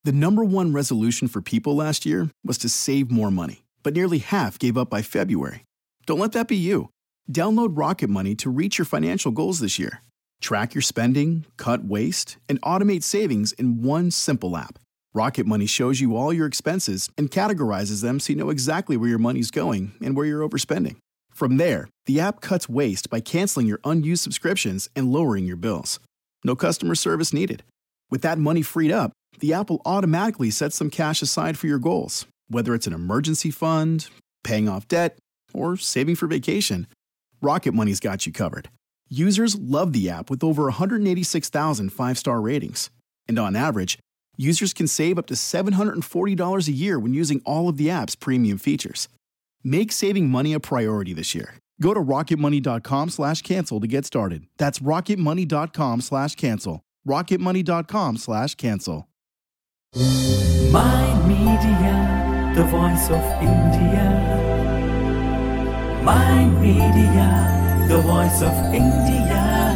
The number one resolution for people last year was to save more money, but nearly half gave up by February. Don't let that be you. Download Rocket Money to reach your financial goals this year. Track your spending, cut waste, and automate savings in one simple app. Rocket Money shows you all your expenses and categorizes them so you know exactly where your money's going and where you're overspending. From there, the app cuts waste by canceling your unused subscriptions and lowering your bills. No customer service needed. With that money freed up, the app will automatically set some cash aside for your goals, whether it's an emergency fund, paying off debt, or saving for vacation. Rocket Money's got you covered. Users love the app with over 186,000 five star ratings. And on average, users can save up to $740 a year when using all of the app's premium features. Make saving money a priority this year. Go to rocketmoney.com slash cancel to get started. That's rocketmoney.com slash cancel. rocketmoney.com slash cancel. My Media, the voice of India. My Media, the voice of India.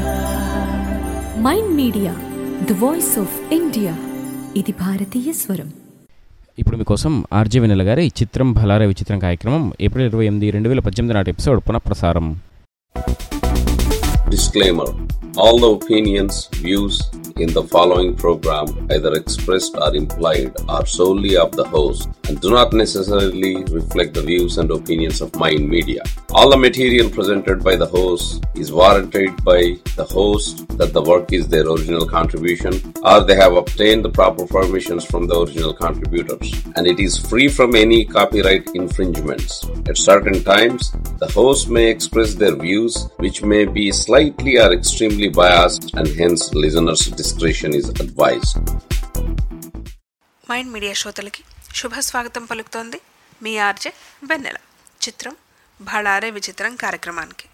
Mind Media the voice of India ఇది భారతీయ స్వరం ఇప్పుడు మీకోసం RJ వెన్నెల గారి చిత్రం భలారే విచిత్రం కార్యక్రమం April ఇరవై ఎనిమిది రెండు వేల పద్దెనిమిది నాటి ఎపిసోడ్ పునఃప్రసారం Disclaimer All the opinions, views in the following program, either expressed or implied, are solely of the host and do not necessarily reflect the views and opinions of Mind Media. All the material presented by the host is warranted by the host that the work is their original contribution or they have obtained the proper permissions from the original contributors and it is free from any copyright infringements. At certain times, the host may express their views which may be slightly or extremely biased and hence listeners' discretion is advised. Mind Media శ్రోతలకి శుభ స్వాగతం పలుకుతోంది మీ RJ వెన్నెల చిత్రం భళారే విచిత్రం కార్యక్రమానికి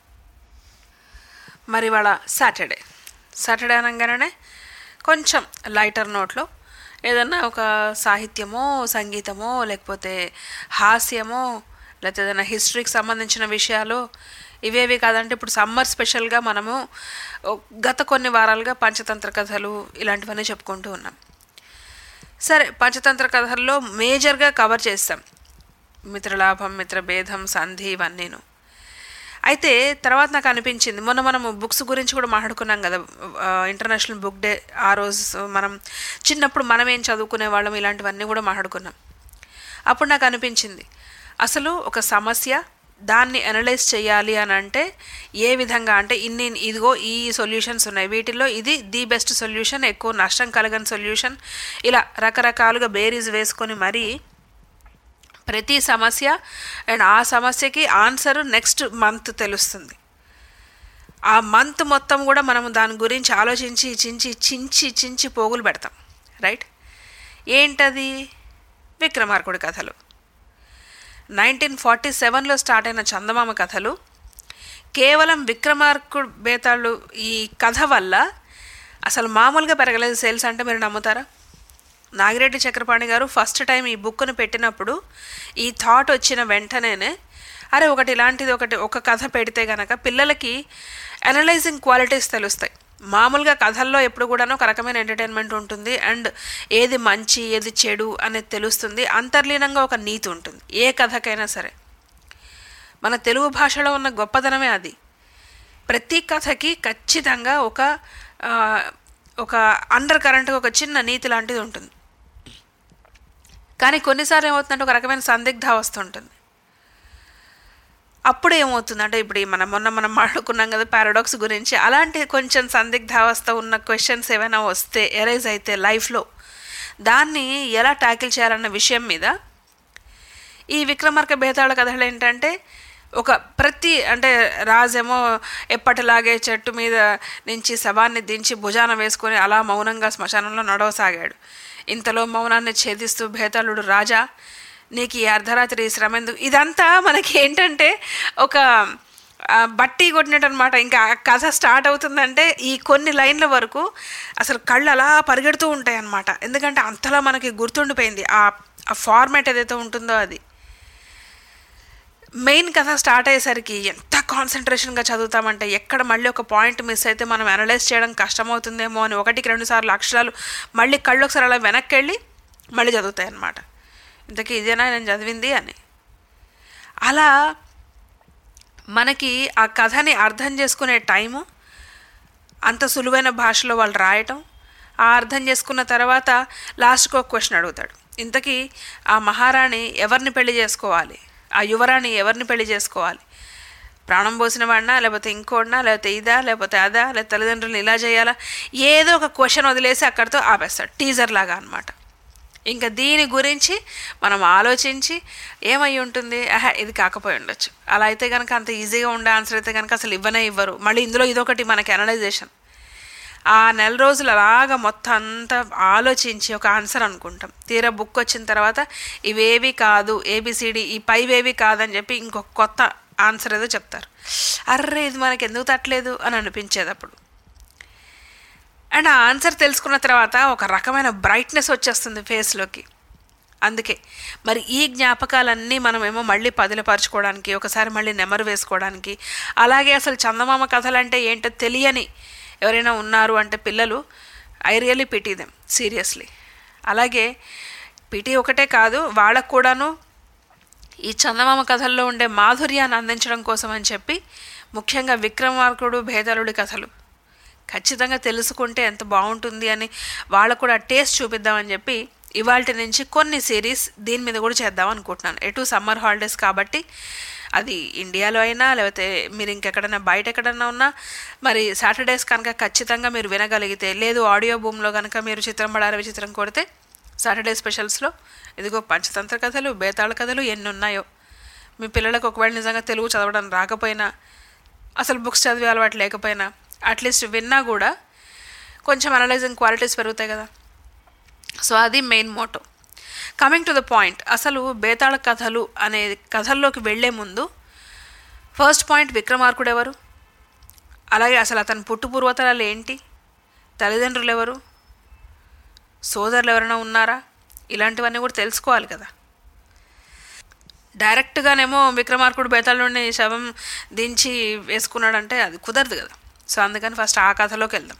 మరి ఇవాళ Saturday Saturday అనగానే కొంచెం లైటర్ నోట్లో ఏదన్నా ఒక సాహిత్యమో సంగీతమో లేకపోతే హాస్యమో లేకపోతే ఏదైనా హిస్టరీకి సంబంధించిన విషయాలు ఇవేవి కాదంటే ఇప్పుడు సమ్మర్ స్పెషల్గా మనము ఓ గత కొన్ని వారాలుగా పంచతంత్ర కథలు ఇలాంటివన్నీ చెప్పుకుంటూ ఉన్నాం సరే పంచతంత్ర కథల్లో మేజర్గా కవర్ చేస్తాం మిత్రలాభం మిత్రభేదం సంధి ఇవన్నీను అయితే తర్వాత నాకు అనిపించింది మొన్న మనము బుక్స్ గురించి కూడా మాట్లాడుకున్నాం కదా ఆ, ఇంటర్నేషనల్ బుక్ డే ఆ రోజు మనం చిన్నప్పుడు మనం ఏం చదువుకునే వాళ్ళం ఇలాంటివన్నీ కూడా మాట్లాడుకున్నాం అప్పుడు నాకు అనిపించింది అసలు ఒక సమస్య దాన్ని అనలైజ్ చేయాలి అని అంటే ఏ విధంగా అంటే ఇన్ని ఇదిగో ఈ సొల్యూషన్స్ ఉన్నాయి వీటిల్లో ఇది ది బెస్ట్ సొల్యూషన్ ఎక్కువ నష్టం కలగని సొల్యూషన్ ఇలా రకరకాలుగా బేరీస్ వేసుకొని మరీ ప్రతి సమస్య అండ్ ఆ సమస్యకి ఆన్సర్ నెక్స్ట్ మంత్ తెలుస్తుంది ఆ మంత్ మొత్తం కూడా మనం దాని గురించి ఆలోచించి చించి చించి చించి పోగులు పెడతాం రైట్ ఏంటది విక్రమార్కుడి కథలు నైన్టీన్ ఫార్టీ సెవెన్లో స్టార్ట్ అయిన చందమామ కథలు కేవలం విక్రమార్కుడు బేతాళు ఈ కథ వల్ల అసలు మామూలుగా పెరగలేదు సేల్స్ అంటే మీరు నమ్ముతారా నాగిరెడ్డి చక్రపాణి గారు ఫస్ట్ టైం ఈ బుక్ను పెట్టినప్పుడు ఈ థాట్ వచ్చిన వెంటనేనే అరే ఒకటి ఇలాంటిది ఒకటి ఒక కథ పెడితే గనక పిల్లలకి అనలైజింగ్ క్వాలిటీస్ తెలుస్తాయి మామూలుగా కథల్లో ఎప్పుడు కూడాను ఒక రకమైన ఎంటర్టైన్మెంట్ ఉంటుంది అండ్ ఏది మంచి ఏది చెడు అనేది తెలుస్తుంది అంతర్లీనంగా ఒక నీతి ఉంటుంది ఏ కథకైనా సరే మన తెలుగు భాషలో ఉన్న గొప్పతనమే అది ప్రతి కథకి ఖచ్చితంగా ఒక ఆ, ఒక అండర్ కరెంట్ ఒక చిన్న నీతి లాంటిది ఉంటుంది కానీ కొన్నిసార్లు ఏమవుతుందంటే ఒక రకమైన సందిగ్ధ అవస్థ ఉంటుంది అప్పుడు ఏమవుతుందంటే ఇప్పుడు ఈ మనం మొన్న మనం మాట్లాడుకున్నాం కదా పారాడాక్స్ గురించి అలాంటి కొంచెం సందిగ్ధావస్థ ఉన్న క్వశ్చన్స్ ఏమైనా వస్తే ఎరైజ్ అయితే లైఫ్లో దాన్ని ఎలా ట్యాకిల్ చేయాలన్న విషయం మీద ఈ విక్రమార్క భేతాళ కథలు ఏంటంటే ఒక ప్రతి అంటే రాజేమో ఎప్పటిలాగే చెట్టు మీద నుంచి శవాన్ని దించి భుజాన వేసుకొని అలా మౌనంగా శ్మశానంలో నడవసాగాడు ఇంతలో మౌనాన్ని ఛేదిస్తూ భేతాళుడు రాజా నీకు ఈ అర్ధరాత్రి ఈ శ్రమ ఎందుకు ఇదంతా మనకి ఏంటంటే ఒక ఆ, బట్టి కొట్టినట్టు అనమాట ఇంకా ఆ కథ స్టార్ట్ అవుతుందంటే ఈ కొన్ని లైన్ల వరకు అసలు కళ్ళు అలా పరిగెడుతూ ఉంటాయి అన్నమాట ఎందుకంటే అంతలా మనకి గుర్తుండిపోయింది ఆ ఆ ఫార్మాట్ ఏదైతే ఉంటుందో అది మెయిన్ కథ స్టార్ట్ అయ్యేసరికి ఎంత కాన్సన్ట్రేషన్గా చదువుతామంటే ఎక్కడ మళ్ళీ ఒక పాయింట్ మిస్ అయితే మనం అనలైజ్ చేయడం కష్టమవుతుందేమో అని ఒకటికి రెండు సార్లు అక్షరాలు మళ్ళీ కళ్ళు ఒకసారి అలా వెనక్కి వెళ్ళి మళ్ళీ చదువుతాయి అన్నమాట ఇంతకీ ఇదేనా నేను చదివింది అని అలా మనకి ఆ కథని అర్థం చేసుకునే టైము అంత సులువైన భాషలో వాళ్ళు రాయటం ఆ అర్థం చేసుకున్న తర్వాత లాస్ట్కి ఒక క్వశ్చన్ అడుగుతాడు ఇంతకీ ఆ మహారాణి ఎవరిని పెళ్లి చేసుకోవాలి ఆ యువరాణి ఎవరిని పెళ్లి చేసుకోవాలి ప్రాణం పోసిన వాడినా లేకపోతే ఇంకోడినా లేకపోతే ఇదా లేకపోతే అదా లేకపోతే తల్లిదండ్రులను ఇలా చేయాలా ఏదో ఒక క్వశ్చన్ వదిలేసి అక్కడితో ఆపేస్తాడు టీజర్ లాగా అనమాట ఇంకా దీని గురించి మనం ఆలోచించి ఏమై ఉంటుంది ఆహా ఇది కాకపోయి ఉండొచ్చు అలా అయితే కనుక అంత ఈజీగా ఉండే ఆన్సర్ అయితే కనుక అసలు ఇవ్వనే ఇవ్వరు మళ్ళీ ఇందులో ఇదొకటి మనకి అనలైజేషన్ ఆ నెల రోజులు అలాగా మొత్తం అంతా ఆలోచించి ఒక ఆన్సర్ అనుకుంటాం తీరా బుక్ వచ్చిన తర్వాత ఇవేవి కాదు ఏబిసిడి ఈ పైవేవి కాదని చెప్పి ఇంకొక కొత్త ఆన్సర్ ఏదో చెప్తారు అర్రే ఇది మనకి ఎందుకు తట్టలేదు అని అనిపించేది అప్పుడు అండ్ ఆ ఆన్సర్ తెలుసుకున్న తర్వాత ఒక రకమైన బ్రైట్నెస్ వచ్చేస్తుంది ఫేస్లోకి అందుకే మరి ఈ జ్ఞాపకాలన్నీ మనమేమో మళ్ళీ పదిలపరచుకోవడానికి ఒకసారి మళ్ళీ నెమరు వేసుకోవడానికి అలాగే అసలు చందమామ కథలు అంటే ఏంటో తెలియని ఎవరైనా ఉన్నారు అంటే పిల్లలు I really pity them seriously అలాగే పిటీ ఒకటే కాదు వాళ్ళకు కూడాను ఈ చందమామ కథల్లో ఉండే మాధుర్యాన్ని అందించడం కోసం అని చెప్పి ముఖ్యంగా విక్రమార్కుడు భేదలుడి కథలు ఖచ్చితంగా తెలుసుకుంటే ఎంత బాగుంటుంది అని వాళ్ళకు కూడా టేస్ట్ చూపిద్దామని చెప్పి ఇవాళ నుంచి కొన్ని సిరీస్ దీని మీద కూడా చేద్దాం అనుకుంటున్నాను ఎటు సమ్మర్ హాలిడేస్ కాబట్టి అది ఇండియాలో అయినా లేకపోతే మీరు ఇంకెక్కడైనా బయట ఎక్కడైనా ఉన్నా మరి సాటర్డేస్ కనుక ఖచ్చితంగా మీరు వినగలిగితే లేదు ఆడియో బూమ్లో కనుక మీరు చిత్రం పడాలి విచిత్రం కొడితే సాటర్డే స్పెషల్స్లో ఇదిగో పంచతంత్ర కథలు బేతాళ కథలు ఎన్ని ఉన్నాయో మీ పిల్లలకు ఒకవేళ నిజంగా తెలుగు చదవడం రాకపోయినా అసలు బుక్స్ చదివే అలవాటు లేకపోయినా అట్లీస్ట్ విన్నా కూడా కొంచెం అనలైజింగ్ క్వాలిటీస్ పెరుగుతాయి కదా సో అది main motto coming to the point అసలు బేతాళ కథలు అనే కథల్లోకి వెళ్లే ముందు ఫస్ట్ పాయింట్ విక్రమార్కుడు ఎవరు అలాగే అసలు అతని పుట్టు పూర్వతరాలు ఏంటి తల్లిదండ్రులు ఎవరు సోదరులు ఎవరైనా ఉన్నారా ఇలాంటివన్నీ కూడా తెలుసుకోవాలి కదా డైరెక్ట్గానేమో విక్రమార్కుడు బేతాళుడిని శవం దించి వేసుకున్నాడంటే అది కుదరదు కదా సో అందుకని ఫస్ట్ ఆ కథలోకి వెళ్దాం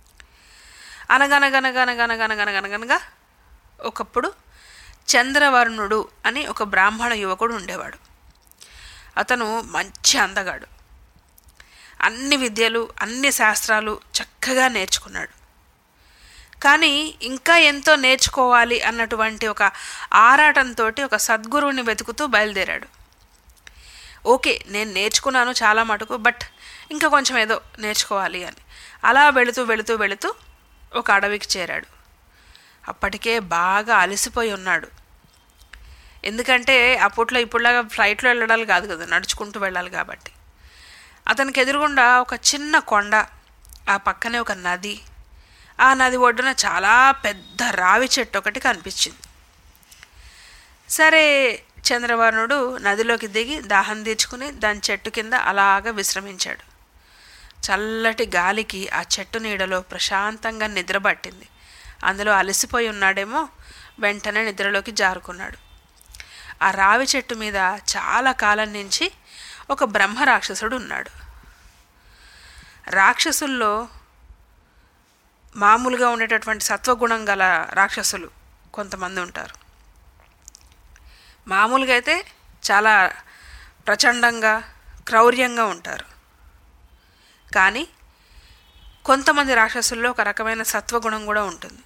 అనగనగనగనగనగనగనగనగా ఒకప్పుడు చంద్రవర్ణుడు అని ఒక బ్రాహ్మణ యువకుడు ఉండేవాడు అతను మంచి అందగాడు అన్ని విద్యలు అన్ని శాస్త్రాలు చక్కగా నేర్చుకున్నాడు కానీ ఇంకా ఎంతో నేర్చుకోవాలి అన్నటువంటి ఒక ఆరాటంతో ఒక సద్గురువుని వెతుకుతూ బయలుదేరాడు ఓకే నేను నేర్చుకున్నాను చాలా మటుకు బట్ ఇంకా కొంచెం ఏదో నేర్చుకోవాలి అని అలా వెళుతూ వెళుతూ వెళుతూ ఒక అడవికి చేరాడు అప్పటికే బాగా అలసిపోయి ఉన్నాడు ఎందుకంటే అప్పట్లో ఇప్పుడులాగా ఫ్లైట్లో వెళ్ళడాలు కాదు కదా నడుచుకుంటూ వెళ్ళాలి కాబట్టి అతనికి ఎదురుగుండా ఒక చిన్న కొండ ఆ పక్కనే ఒక నది ఆ నది ఒడ్డున చాలా పెద్ద రావి చెట్టు ఒకటి కనిపించింది సరే చంద్రవర్ణుడు నదిలోకి దిగి దాహం తీర్చుకుని దాని చెట్టు కింద అలాగ విశ్రమించాడు చల్లటి గాలికి ఆ చెట్టు నీడలో ప్రశాంతంగా నిద్రపట్టింది అందులో అలసిపోయి ఉన్నాడేమో వెంటనే నిద్రలోకి జారుకున్నాడు ఆ రావి చెట్టు మీద చాలా కాలం నుంచి ఒక బ్రహ్మ రాక్షసుడు ఉన్నాడు రాక్షసుల్లో మామూలుగా ఉండేటటువంటి సత్వగుణం గల రాక్షసులు కొంతమంది ఉంటారు మామూలుగా అయితే చాలా ప్రచండంగా క్రౌర్యంగా ఉంటారు కానీ కొంతమంది రాక్షసుల్లో ఒక రకమైన సత్వగుణం కూడా ఉంటుంది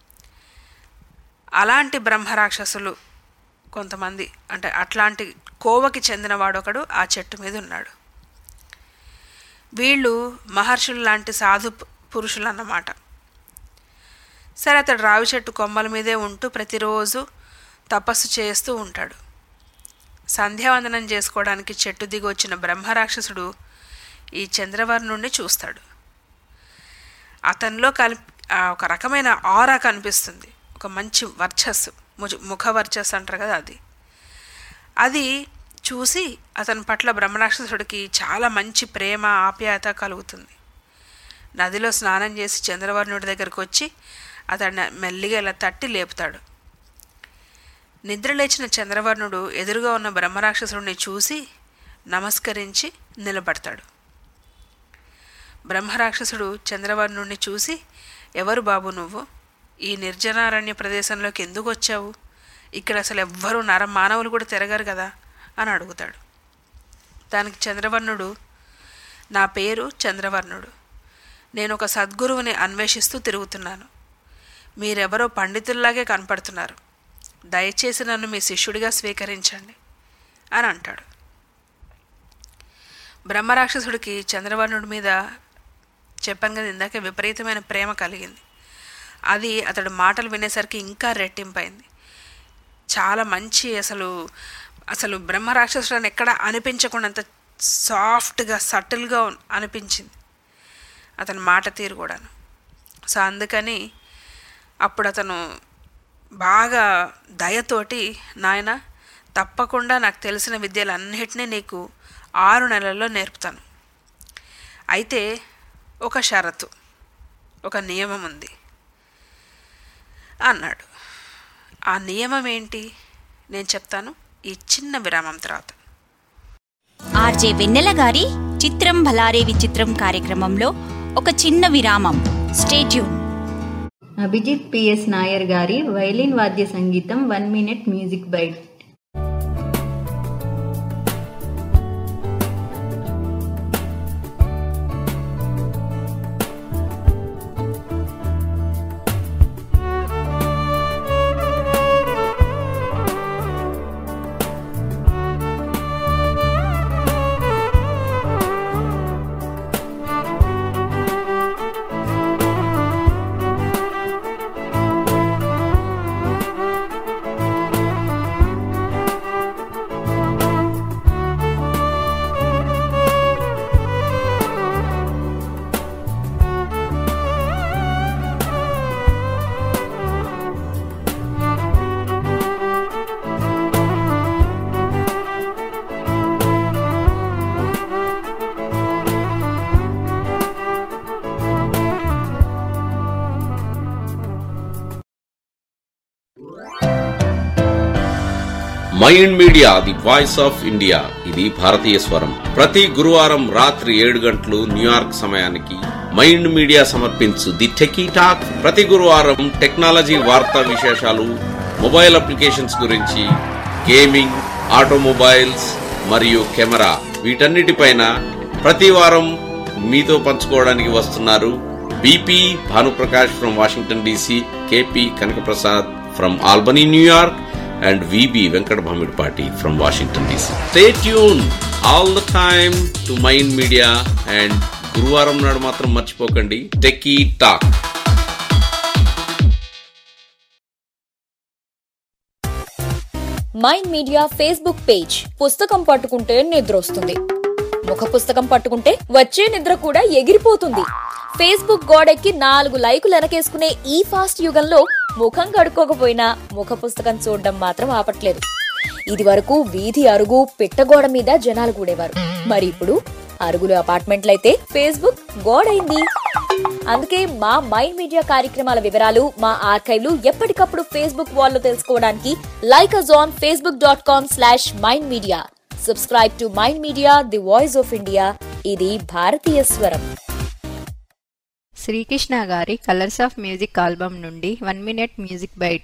అలాంటి బ్రహ్మ రాక్షసులు కొంతమంది అంటే అట్లాంటి కోవకి చెందినవాడొకడు ఆ చెట్టు మీద ఉన్నాడు వీళ్ళు మహర్షులు లాంటి సాధు పురుషులు అన్నమాట సరే అతడు రావి చెట్టు కొమ్మల మీదే ఉంటూ ప్రతిరోజు తపస్సు చేస్తూ ఉంటాడు సంధ్యావందనం చేసుకోవడానికి చెట్టు దిగి వచ్చిన బ్రహ్మరాక్షసుడు ఈ చంద్రవర్ణుణ్ణి చూస్తాడు అతనిలో కలి ఒక రకమైన ఆరా కనిపిస్తుంది ఒక మంచి వర్చస్సు ముఖ వర్చస్సు అంటారు కదా అది అది చూసి అతని పట్ల బ్రహ్మరాక్షసుడికి చాలా మంచి ప్రేమ ఆప్యాయత కలుగుతుంది నదిలో స్నానం చేసి చంద్రవర్ణుడి దగ్గరకు వచ్చి అతన్ని మెల్లిగా ఇలా తట్టి లేపుతాడు నిద్రలేచిన చంద్రవర్ణుడు ఎదురుగా ఉన్న బ్రహ్మరాక్షసుడిని చూసి నమస్కరించి నిలబడతాడు బ్రహ్మరాక్షసుడు చంద్రవర్ణుడిని చూసి ఎవరు బాబు నువ్వు ఈ నిర్జనారణ్య ప్రదేశంలోకి ఎందుకు వచ్చావు ఇక్కడ అసలు ఎవ్వరూ నర మానవులు కూడా తిరగరు కదా అని అడుగుతాడు దానికి చంద్రవర్ణుడు నా పేరు చంద్రవర్ణుడు నేను ఒక సద్గురువుని అన్వేషిస్తూ తిరుగుతున్నాను మీరెవరో పండితుల్లాగే కనపడుతున్నారు దయచేసి నన్ను మీ శిష్యుడిగా స్వీకరించండి అని అంటాడు బ్రహ్మరాక్షసుడికి చంద్రవర్ణుడి మీద చెప్పాను కదా ఇందాక విపరీతమైన ప్రేమ కలిగింది అది అతడు మాటలు వినేసరికి ఇంకా రెట్టింపైంది చాలా మంచి అసలు అసలు బ్రహ్మరాక్షసుడు ఎక్కడ అనిపించకుండా సాఫ్ట్గా సటిల్గా అనిపించింది అతని మాట తీరు కూడాను సో అందుకని అప్పుడు అతను బాగా దయతోటి నాయన తప్పకుండా నాకు తెలిసిన విద్యలన్నిటినీ నీకు ఆరు నెలల్లో నేర్పుతాను అయితే ఒక షరతు ఒక నియమం ఉంది అన్నాడు ఆ నియమం ఏంటి నేను చెప్తాను ఈ చిన్న విరామం తర్వాత ఆర్జే వెన్నెల గారి చిత్రం భలారే విచిత్రం కార్యక్రమంలో ఒక చిన్న విరామం స్టేట్యూన్ అభిజిత్ పిఎస్ నాయర్ గారి వైలిన్ వాద్య సంగీతం one minute music bite Mind Media the voice of India ఇది భారతీయ స్వరం ప్రతి గురువారం రాత్రి ఏడు గంటలు న్యూయార్క్ సమయానికి మైండ్ మీడియా సమర్పించు ది టెకీ టాక్ ప్రతి గురువారం టెక్నాలజీ వార్తా విశేషాలు మొబైల్ అప్లికేషన్స్ గురించి గేమింగ్ ఆటోమొబైల్స్ మరియు కెమెరా వీటన్నిటిపైన ప్రతి వారం మీతో పంచుకోవడానికి వస్తున్నారు BP Bhanuprakash from Washington DC KP Kanakaprasad from Albany New York and VB Venkat Bhamidpati from Washington DC. Stay tuned all the time to Mind Media and గురువారం నాడు మాత్రం మర్చిపోకండి techie talk Mind Media Facebook page పుస్తకం పట్టుకుంటే నిద్ర వస్తుంది ముఖ పుస్తకం పట్టుకుంటే వచ్చే నిద్ర కూడా ఎగిరిపోతుంది ఫేస్బుక్ గోడెక్కి నాలుగు లైకులు వెనకేసుకునే ఈ ఫాస్ట్ యుగంలో ముఖం కడుక్కోకపోయినా ముఖ పుస్తకం చూడడం మాత్రం ఆపట్లేదు ఇది వరకు వీధి అరుగు పిట్టగోడ మీద జనాలు కూడేవారు మరి ఇప్పుడు అరుగులు అపార్ట్మెంట్లయితే ఫేస్బుక్ గోడైంది అందుకే మా మైండ్ మీడియా కార్యక్రమాల వివరాలు మా ఆర్కైవ్లు ఎప్పటికప్పుడు ఫేస్బుక్ వాల్లో తెలుసుకోవడానికి like us on Facebook dot com slash Mind Media subscribe to Mind Media the voice of India ఇది భారతీయ స్వరం శ్రీకృష్ణ గారి కలర్స్ ఆఫ్ మ్యూజిక్ ఆల్బమ్ నుండి వన్ మినిట్ మ్యూజిక్ బైట్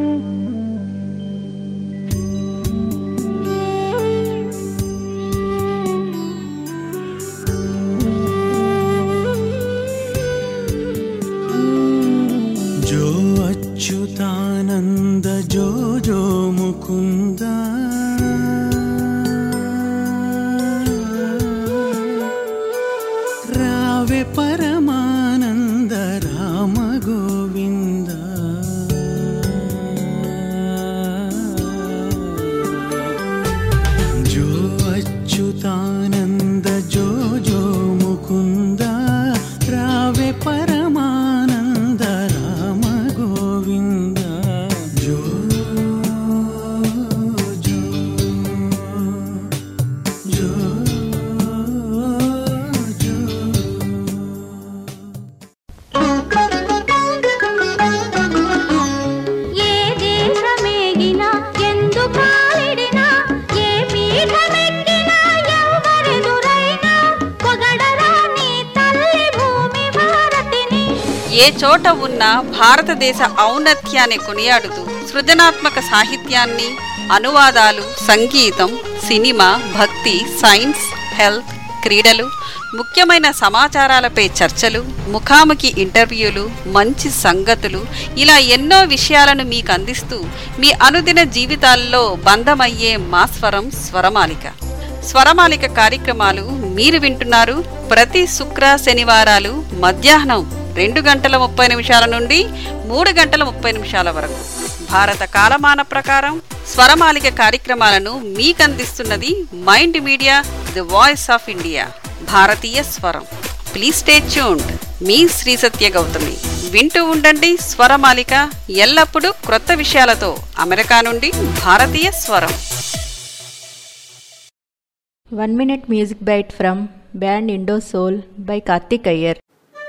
जो अच्युतानन्द जो जो मुकुन्द रावे परमानन्द राम गोविन्द जो अच्युतानन्द जो जो मुकुन्द रावे परमानन्द राम गोविन्द जो जो ఏ చోట ఉన్నా భారతదేశ ఔన్నత్యాన్ని కొనియాడుతూ సృజనాత్మక సాహిత్యాన్ని అనువాదాలు సంగీతం సినిమా భక్తి సైన్స్ హెల్త్ క్రీడలు ముఖ్యమైన సమాచారాలపై చర్చలు ముఖాముఖి ఇంటర్వ్యూలు మంచి సంగతులు ఇలా ఎన్నో విషయాలను మీకు అందిస్తూ మీ అనుదిన జీవితాల్లో బంధమయ్యే మా స్వరం స్వరమాలిక స్వరమాలిక కార్యక్రమాలు మీరు వింటున్నారు ప్రతి శుక్ర శనివారాలు మధ్యాహ్నం రెండు గంటల ముప్పై నిమిషాల నుండి మూడు గంటల ముప్పై నిమిషాల వరకు భారత కాలమాన ప్రకారం స్వరమాలిక కార్యక్రమాలను మీకు అందిస్తున్నది Mind Media the voice of India భారతీయ స్వరం ప్లీజ్ స్టే ట్యూన్డ్ మీ శ్రీ సత్య గౌతమి వింటూ ఉండండి స్వరమాలిక ఎల్లప్పుడూ క్రొత్త విషయాలతో అమెరికా నుండి భారతీయ స్వరం one minute music bite from band Indo Soul by Karthik Iyer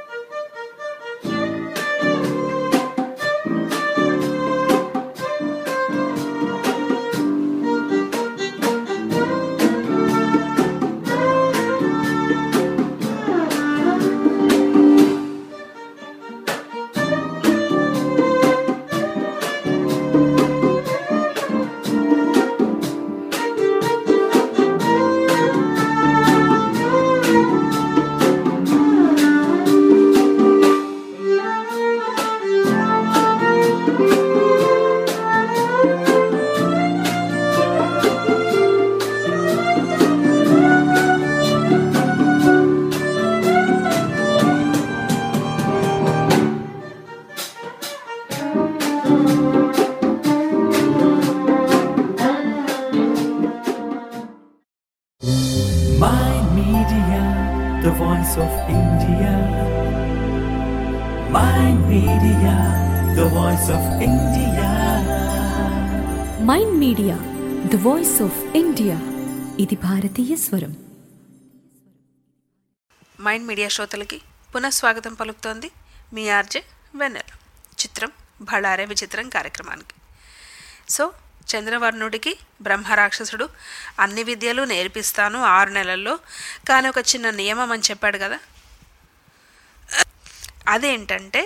Mind Media, the voice of India. Mind Media, the voice of India. Mind Media the voice of India ఇది భారతీయ స్వరం మైండ్ మీడియా శ్రోతలకి పునఃస్వాగతం పలుకుతోంది మీ ఆర్జే వెన్నెల చిత్రం బళారే విచిత్రం కార్యక్రమానికి సో చంద్రవర్ణుడికి బ్రహ్మరాక్షసుడు అన్ని విద్యలు నేర్పిస్తాను ఆరు నెలల్లో కానీ ఒక చిన్న నియమం అని చెప్పాడు కదా అదేంటంటే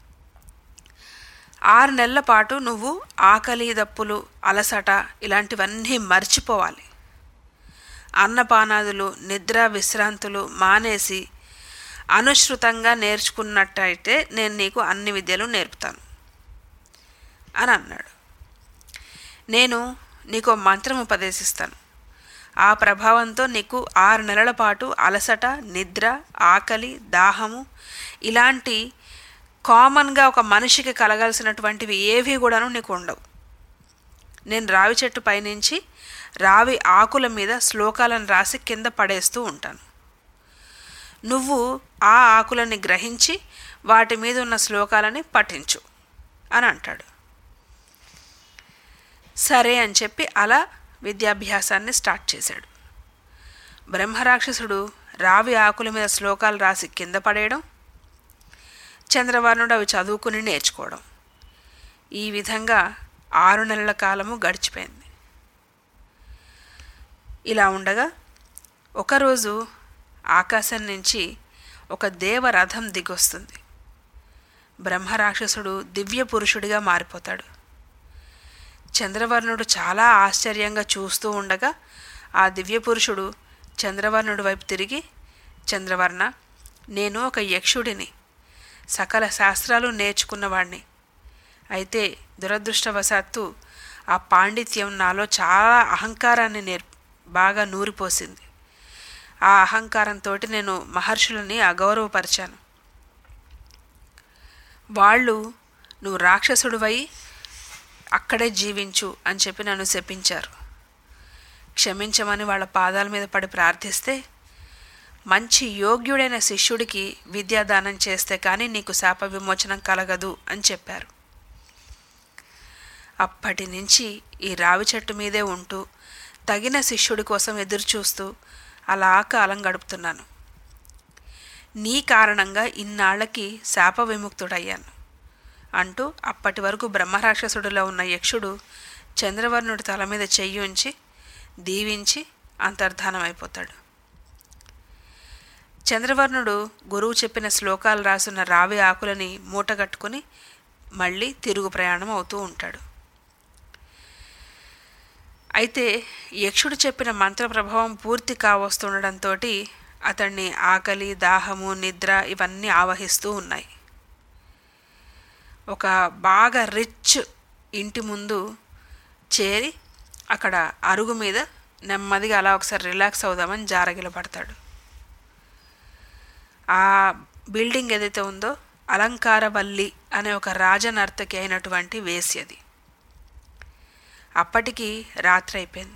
ఆరు నెలల పాటు నువ్వు ఆకలి దప్పులు అలసట ఇలాంటివన్నీ మర్చిపోవాలి అన్నపానాదులు నిద్ర విశ్రాంతులు మానేసి అనుశ్రుతంగా నేర్చుకున్నట్టయితే నేను నీకు అన్ని విద్యలు నేర్పుతాను అని అన్నాడు నేను నీకు ఓ మంత్రం ఉపదేశిస్తాను ఆ ప్రభావంతో నీకు ఆరు నెలల పాటు అలసట నిద్ర ఆకలి దాహము ఇలాంటి కామన్గా ఒక మనిషికి కలగాల్సినటువంటివి ఏవి కూడాను నీకు ఉండవు నేను రావి చెట్టు పైనుంచి రావి ఆకుల మీద శ్లోకాలను రాసి కింద పడేస్తూ ఉంటాను నువ్వు ఆ ఆకులని గ్రహించి వాటి మీద ఉన్న శ్లోకాలని పఠించు అని అంటాడు సరే అని చెప్పి అలా విద్యాభ్యాసాన్ని స్టార్ట్ చేశాడు బ్రహ్మరాక్షసుడు రావి ఆకుల మీద శ్లోకాలు రాసి కింద పడేయడం చంద్రవర్ణుడు అవి చదువుకుని నేర్చుకోవడం ఈ విధంగా ఆరు నెలల కాలము గడిచిపోయింది ఇలా ఉండగా ఒకరోజు ఆకాశం నుంచి ఒక దేవరథం దిగొస్తుంది బ్రహ్మరాక్షసుడు దివ్య పురుషుడిగా మారిపోతాడు చంద్రవర్ణుడు చాలా ఆశ్చర్యంగా చూస్తూ ఉండగా ఆ దివ్య పురుషుడు చంద్రవర్ణుడి వైపు తిరిగి చంద్రవర్ణ నేను ఒక యక్షుడిని సకల శాస్త్రాలు నేర్చుకున్నవాణ్ణి అయితే దురదృష్టవశాత్తు ఆ పాండిత్యం నాలో చాలా అహంకారాన్ని నేర్ బాగా నూరిపోసింది ఆ అహంకారంతో నేను మహర్షులని అగౌరవపరిచాను వాళ్ళు నువ్వు రాక్షసుడివై అక్కడే జీవించు అని చెప్పి నన్ను శపించారు క్షమించమని వాళ్ళ పాదాల మీద పడి ప్రార్థిస్తే మంచి యోగ్యుడైన శిష్యుడికి విద్యాదానం చేస్తే కానీ నీకు శాప విమోచనం కలగదు అని చెప్పారు అప్పటి నుంచి ఈ రావి చెట్టు మీదే ఉంటూ తగిన శిష్యుడి కోసం ఎదురుచూస్తూ అలా కాలం గడుపుతున్నాను నీ కారణంగా ఇన్నాళ్లకి శాప విముక్తుడయ్యాను అంటూ అప్పటి వరకు బ్రహ్మరాక్షసుడిలో ఉన్న యక్షుడు చంద్రవర్ణుడి తల మీద చెయ్యి ఉంచి దీవించి అంతర్ధానమైపోతాడు చంద్రవర్ణుడు గురువు చెప్పిన శ్లోకాలు రాసున్న రావి ఆకులని మూటగట్టుకుని మళ్ళీ తిరుగు ప్రయాణం అవుతూ ఉంటాడు అయితే యక్షుడు చెప్పిన మంత్ర ప్రభావం పూర్తి కావస్తుండడంతో అతన్ని ఆకలి దాహము నిద్ర ఇవన్నీ ఆవహిస్తూ ఉన్నాయి ఒక బాగా రిచ్ ఇంటి ముందు చేరి అక్కడ అరుగు మీద నెమ్మదిగా అలా ఒకసారి రిలాక్స్ అవుదామని జారగిల పడతాడు ఆ బిల్డింగ్ ఏదైతే ఉందో అలంకారవల్లి అనే ఒక రాజనర్తకి అయినటువంటి వేశ్యది అప్పటికి రాత్రి అయిపోయింది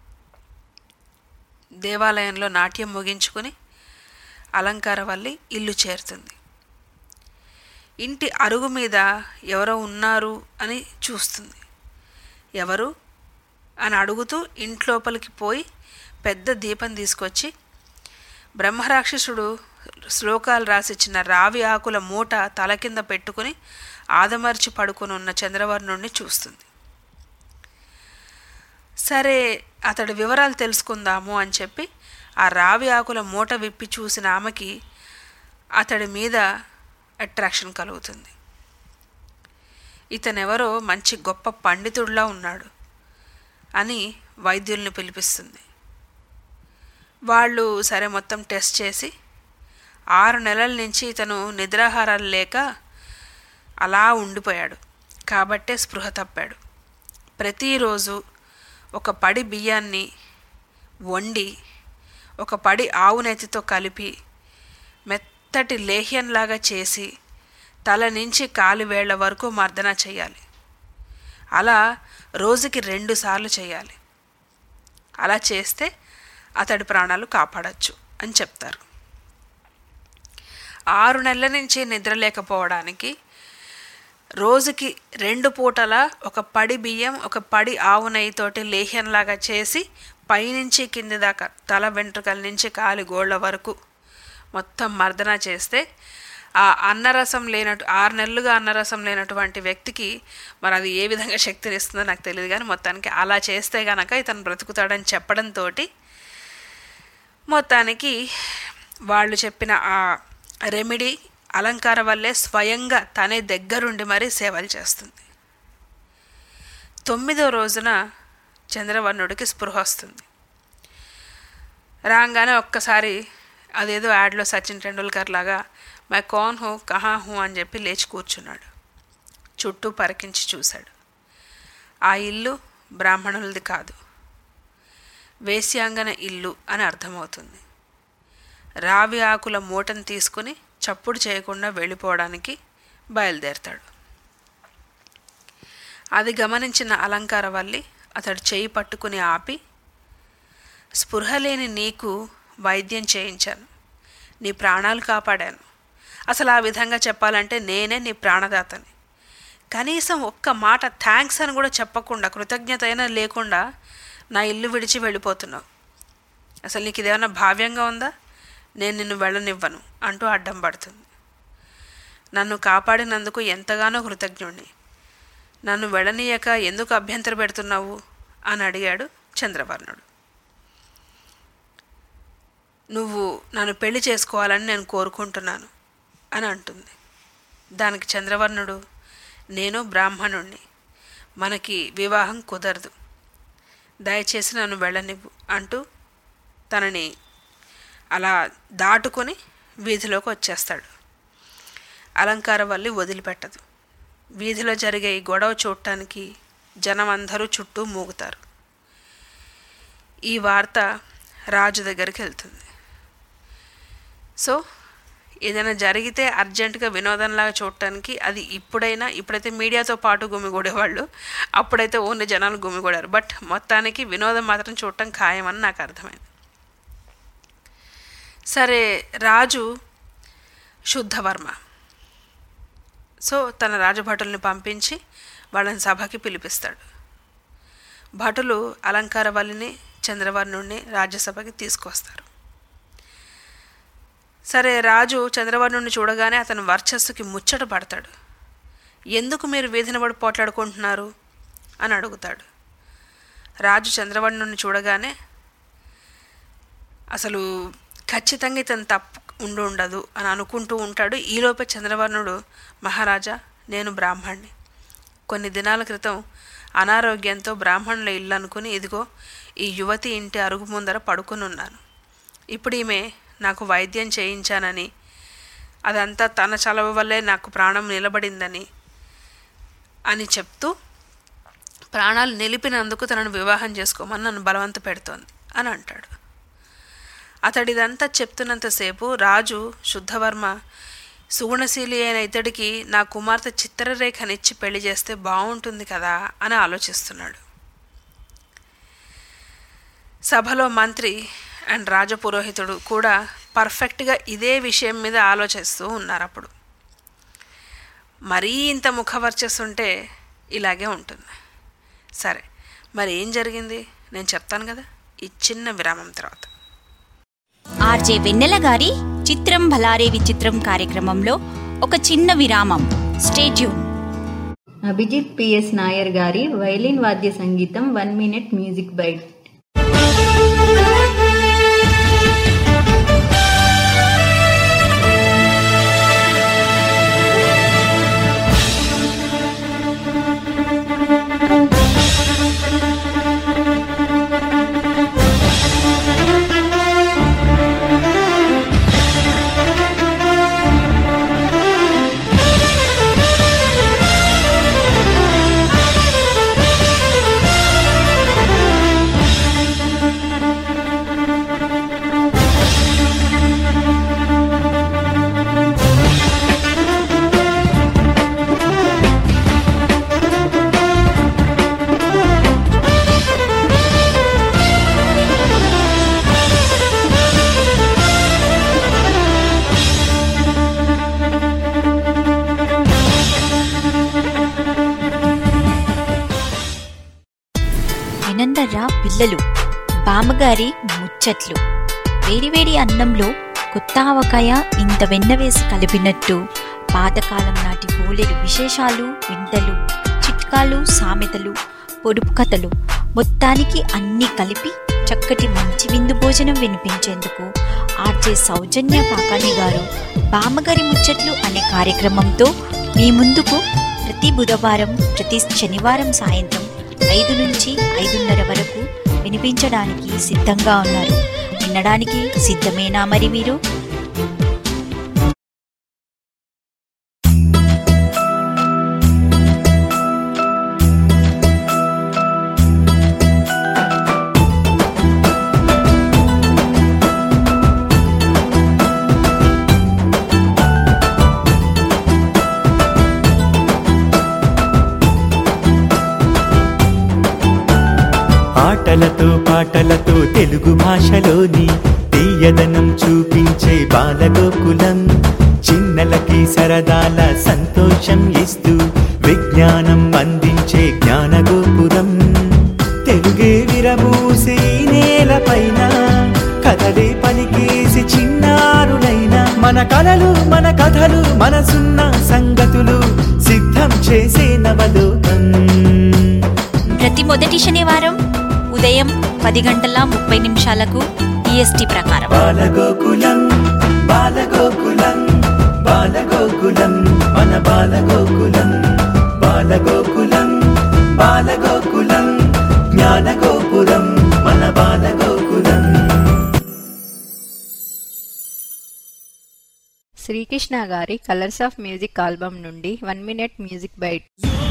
దేవాలయంలో నాట్యం ముగించుకుని అలంకారవల్లి ఇల్లు చేరుతుంది ఇంటి అరుగు మీద ఎవరో ఉన్నారు అని చూస్తుంది ఎవరు అని అడుగుతూ ఇంట్లోపలికి పోయి పెద్ద దీపం తీసుకొచ్చి బ్రహ్మరాక్షసుడు శ్లోకాలు రాసిచ్చిన రావి ఆకుల మూట తల కింద పెట్టుకుని ఆదమర్చి పడుకుని ఉన్న చంద్రవర్ణుణ్ణి చూస్తుంది సరే అతడి వివరాలు తెలుసుకుందాము అని చెప్పి ఆ రావి ఆకుల మూట విప్పి చూసిన ఆమెకి అతడి మీద అట్రాక్షన్ కలుగుతుంది ఇతనెవరో మంచి గొప్ప పండితుడిలా ఉన్నాడు అని వైద్యుల్ని పిలిపిస్తుంది వాళ్ళు సరే మొత్తం టెస్ట్ చేసి ఆరు నెలల నుంచి ఇతను నిద్రాహారాలు లేక అలా ఉండిపోయాడు కాబట్టే స్పృహ తప్పాడు ప్రతిరోజు ఒక పడి బియ్యాన్ని వండి ఒక పడి ఆవు నెత్తితో కలిపి మెత్తటి లేహ్యంలాగా చేసి తల నుంచి కాలి వేళ్ల వరకు మర్దన చేయాలి అలా రోజుకి రెండు సార్లు చేయాలి అలా చేస్తే అతడి ప్రాణాలు కాపాడచ్చు అని చెప్తారు ఆరు నెలల నుంచి నిద్ర లేకపోవడానికి రోజుకి రెండు పూటల ఒక పడి బియ్యం ఒక పడి ఆవు నెయ్యితోటి లేహ్యంలాగా చేసి పైనుంచి కింది దాకా తల వెంట్రుకల నుంచి కాలి గోళ్ళ వరకు మొత్తం మర్దన చేస్తే ఆ అన్నరసం లేనట్టు ఆరు నెలలుగా అన్నరసం లేనటువంటి వ్యక్తికి మరి అది ఏ విధంగా శక్తిని ఇస్తుందో నాకు తెలియదు కానీ మొత్తానికి అలా చేస్తే గనక ఇతను బ్రతుకుతాడని చెప్పడంతో మొత్తానికి వాళ్ళు చెప్పిన ఆ రెమెడీ అలంకార వల్లే స్వయంగా తనే దగ్గరుండి మరీ సేవలు చేస్తుంది తొమ్మిదో రోజున చంద్రవర్ణుడికి స్పృహ వస్తుంది రాగానే ఒక్కసారి అదేదో యాడ్లో సచిన్ టెండూల్కర్ లాగా మై కాన్ హూ కహా హూ అని చెప్పి లేచి కూర్చున్నాడు చుట్టూ పరికించి చూశాడు ఆ ఇల్లు బ్రాహ్మణులది కాదు వేశ్యాంగన ఇల్లు అని అర్థమవుతుంది రావి ఆకుల మూటను తీసుకుని చప్పుడు చేయకుండా వెళ్ళిపోవడానికి బయలుదేరతాడు అది గమనించిన అలంకార వల్లి అతడు చేయి పట్టుకుని ఆపి స్పృహ లేని నీకు వైద్యం చేయించాను నీ ప్రాణాలు కాపాడాను అసలు ఆ విధంగా చెప్పాలంటే నేనే నీ ప్రాణదాతని కనీసం ఒక్క మాట థ్యాంక్స్ అని కూడా చెప్పకుండా కృతజ్ఞత అయినా లేకుండా నా ఇల్లు విడిచి వెళ్ళిపోతున్నావు అసలు నీకు ఇదేమన్నా భావ్యంగా ఉందా నేను నిన్ను వెళ్ళనివ్వను అంటూ అడ్డం పడుతుంది నన్ను కాపాడినందుకు ఎంతగానో కృతజ్ఞుణ్ణి నన్ను వెళ్ళనీయక ఎందుకు అభ్యంతర పెడుతున్నావు అని అడిగాడు చంద్రవర్ణుడు నువ్వు నన్ను పెళ్లి చేసుకోవాలని నేను కోరుకుంటున్నాను అని అంటుంది దానికి చంద్రవర్ణుడు నేను బ్రాహ్మణుణ్ణి మనకి వివాహం కుదరదు దయచేసి నన్ను వెళ్ళనివ్వు అంటూ తనని అలా దాటుకొని వీధిలోకి వచ్చేస్తాడు అలంకార వల్లి వదిలిపెట్టదు వీధిలో జరిగే ఈ గొడవ చూడటానికి జనం అందరూ చుట్టూ మూగుతారు ఈ వార్త రాజు దగ్గరికి వెళ్తుంది సో ఏదైనా జరిగితే అర్జెంటుగా వినోదంలాగా చూడటానికి అది ఇప్పుడైనా ఇప్పుడైతే మీడియాతో పాటు గుమిగూడేవాళ్ళు అప్పుడైతే ఓన్లీ జనాలు గుమిగూడారు బట్ మొత్తానికి వినోదం మాత్రం చూడటం ఖాయమని నాకు అర్థమైంది సరే రాజు శుద్ధవర్మ సో తన రాజభటుల్ని పంపించి వాళ్ళని సభకి పిలిపిస్తాడు భటులు అలంకార వల్లిని చంద్రవర్ణుడిని రాజ్యసభకి తీసుకొస్తారు సరే రాజు చంద్రవర్ణుడిని చూడగానే అతను వర్చస్సుకి ముచ్చట పడతాడు ఎందుకు మీరు వీధిన పడి పోట్లాడుకుంటున్నారు అని అడుగుతాడు రాజు చంద్రవర్ణుడిని చూడగానే అసలు ఖచ్చితంగా ఇతను తప్పు ఉండు ఉండదు అని అనుకుంటూ ఉంటాడు ఈలోపే చంద్రవర్ణుడు మహారాజా నేను బ్రాహ్మణ్ణి కొన్ని దినాల క్రితం అనారోగ్యంతో బ్రాహ్మణుల ఇల్లు అనుకుని ఇదిగో ఈ యువతి ఇంటి అరుగు ముందర పడుకుని ఉన్నాను ఇప్పుడు ఈమె నాకు వైద్యం చేయించానని అదంతా తన చలవ వల్లే నాకు ప్రాణం నిలబడిందని అని చెప్తూ ప్రాణాలు నిలిపినందుకు తనను వివాహం చేసుకోమని నన్ను బలవంత పెడుతోంది అని అంటాడు అతడిదంతా చెప్తున్నంతసేపు రాజు శుద్ధవర్మ సుగుణశీలి అయిన ఇతడికి నా కుమార్తె చిత్రరేఖనిచ్చి పెళ్లి చేస్తే బాగుంటుంది కదా అని ఆలోచిస్తున్నాడు సభలో మంత్రి అండ్ రాజపురోహితుడు కూడా పర్ఫెక్ట్గా ఇదే విషయం మీద ఆలోచిస్తూ ఉన్నారు అప్పుడు మరీ ఇంత ముఖవర్చస్సు ఇలాగే ఉంటుంది సరే మరి ఏం జరిగింది నేను చెప్తాను కదా ఈ చిన్న విరామం తర్వాత ఆర్జే వెన్నెల గారి చిత్రం భలారే విచిత్రం కార్యక్రమంలో ఒక చిన్న విరామం స్టేట్యూన్ అభిజిత్ పిఎస్ నాయర్ గారి వైలిన్ వాద్య సంగీతం వన్ మినిట్ మ్యూజిక్ బైట్ వినందర్రా పిల్లలు బామ్మగారి ముచ్చట్లు వేడివేడి అన్నంలో కొత్త ఆవకాయ ఇంత వెన్న వేసి కలిపినట్టు పాతకాలం నాటి బోలెడు విశేషాలు వింతలు చిట్కాలు సామెతలు పొడుపు కథలు మొత్తానికి అన్నీ కలిపి చక్కటి మంచి విందు భోజనం వినిపించేందుకు ఆర్జే సౌజన్య కాకాణి గారు బామ్మగారి ముచ్చట్లు అనే కార్యక్రమంతో మీ ముందుకు ప్రతి బుధవారం ప్రతి శనివారం సాయంత్రం ఐదు నుంచి ఐదున్నర వరకు వినిపించడానికి సిద్ధంగా ఉన్నారు వినడానికి సిద్ధమేనా మరి మీరు ఆటలతో పాటలతో తెలుగు భాషలోని తీయదనం చూపించే బాలగోకులం చిన్నలకి సరదాల సంతోషం ఇస్తూ విజ్ఞానం అందించే జ్ఞానగోపురం తెలుగే విరమూసి నేలపైన కథలే పలికేసి చిన్నారులైన మన కలలు మన కథలు మనసున్న సంగతులు సిద్ధం చేసే నవలోకం ప్రతి మొదటి శనివారం ఉదయం పది గంటల ముప్పై నిమిషాలకు ఈఎస్టీ ప్రకారం బాలగోకులం బాలగోకులం బాలగోకులం మన బాలగోకులం బాలగోకులం బాలగోకులం జ్ఞానగోపురం మన బాలగోకులం శ్రీకృష్ణ గారి కలర్స్ ఆఫ్ మ్యూజిక్ ఆల్బమ్ నుండి one minute music bite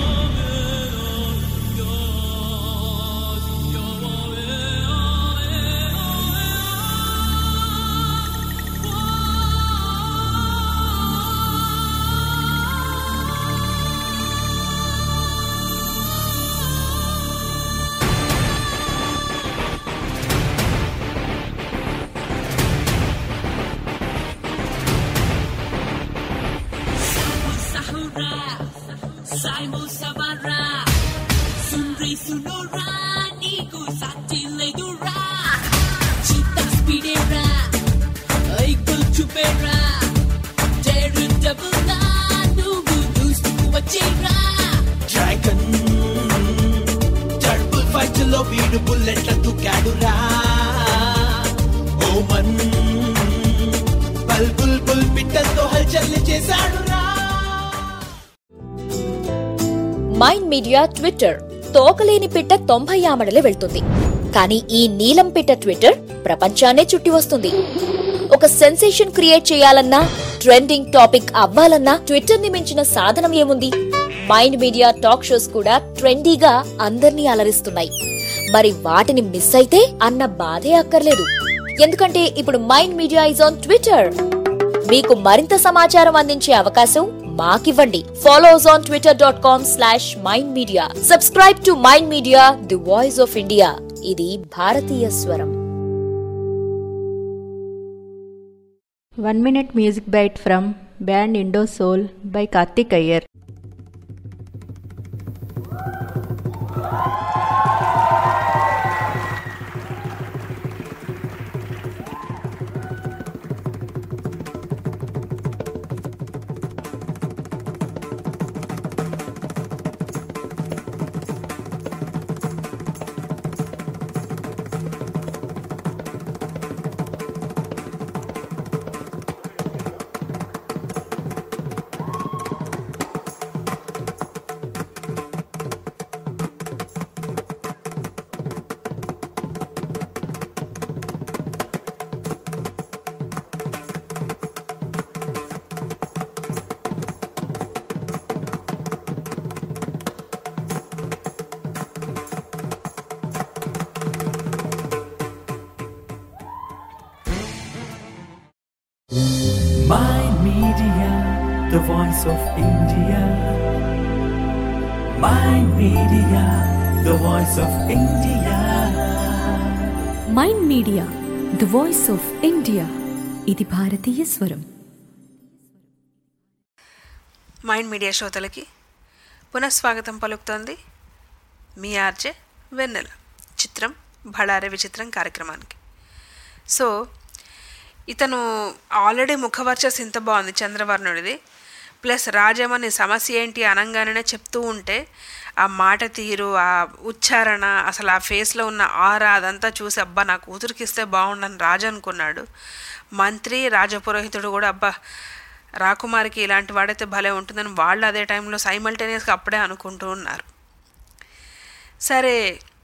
Simon Samara Sunri Sunora Niku Satiledura Cita Spidera Aikul Chupera Daru Dabula Nugu Dustu Wachera dragon టర్బుల్ ఫైట్ లో వీడు బుల్లెట్ల దుకాడురా ఓమన్ బల్బు హల్చల్ చేశాడు రా మైండ్ మీడియా ట్విట్టర్ తోకలేని పిట్ట తొంభై ఆమడలే వెళ్తుంది కానీ ఈ నీలం పిట్ట ట్విట్టర్ ప్రపంచాన్నే చుట్టి వస్తుంది ఒక సెన్సేషన్ క్రియేట్ చేయాలన్నా ట్రెండింగ్ టాపిక్ అవ్వాలన్నా ట్విట్టర్ ని మించిన సాధనం ఏముంది మైండ్ మీడియా టాక్ షోస్ కూడా ట్రెండీగా అందర్నీ అలరిస్తున్నాయి మరి వాటిని మిస్ అయితే అన్న బాధే అక్కర్లేదు ఎందుకంటే ఇప్పుడు Mind Media is on Twitter మీకు మరింత సమాచారం అందించే అవకాశం మాకివ్వండి follow us on Twitter dot com slash Mind Media subscribe to Mind Media the voice of India ఇది భారతీయ స్వరం one minute music bite from band Indo Soul by Karthik Iyer Mind Media, the voice of India. Mind Media, the voice of India. Mind Media the voice of India ఇది భారతీయ స్వరం mind Media శ్రోతలకి పునఃస్వాగతం పలుకుతోంది మీ RJ వెన్నెల చిత్రం బళారే విచిత్రం కార్యక్రమానికి సో ఇతను ఆల్రెడీ ముఖవర్చస్ ఇంత బాగుంది చంద్రవర్ణుడిది ప్లస్ రాజమని సమస్య ఏంటి అనంగానే చెప్తూ ఉంటే ఆ మాట తీరు ఆ ఉచ్చారణ అసలు ఆ ఫేస్లో ఉన్న ఆరా అదంతా చూసి అబ్బా నా కూతురికి ఇస్తే బాగుండని రాజు అనుకున్నాడు మంత్రి రాజపురోహితుడు కూడా అబ్బా రాకుమారికి ఇలాంటి వాడైతే భలే ఉంటుందని వాళ్ళు అదే టైంలో సైమల్టేనియస్గా అప్పుడే అనుకుంటూ ఉన్నారు సరే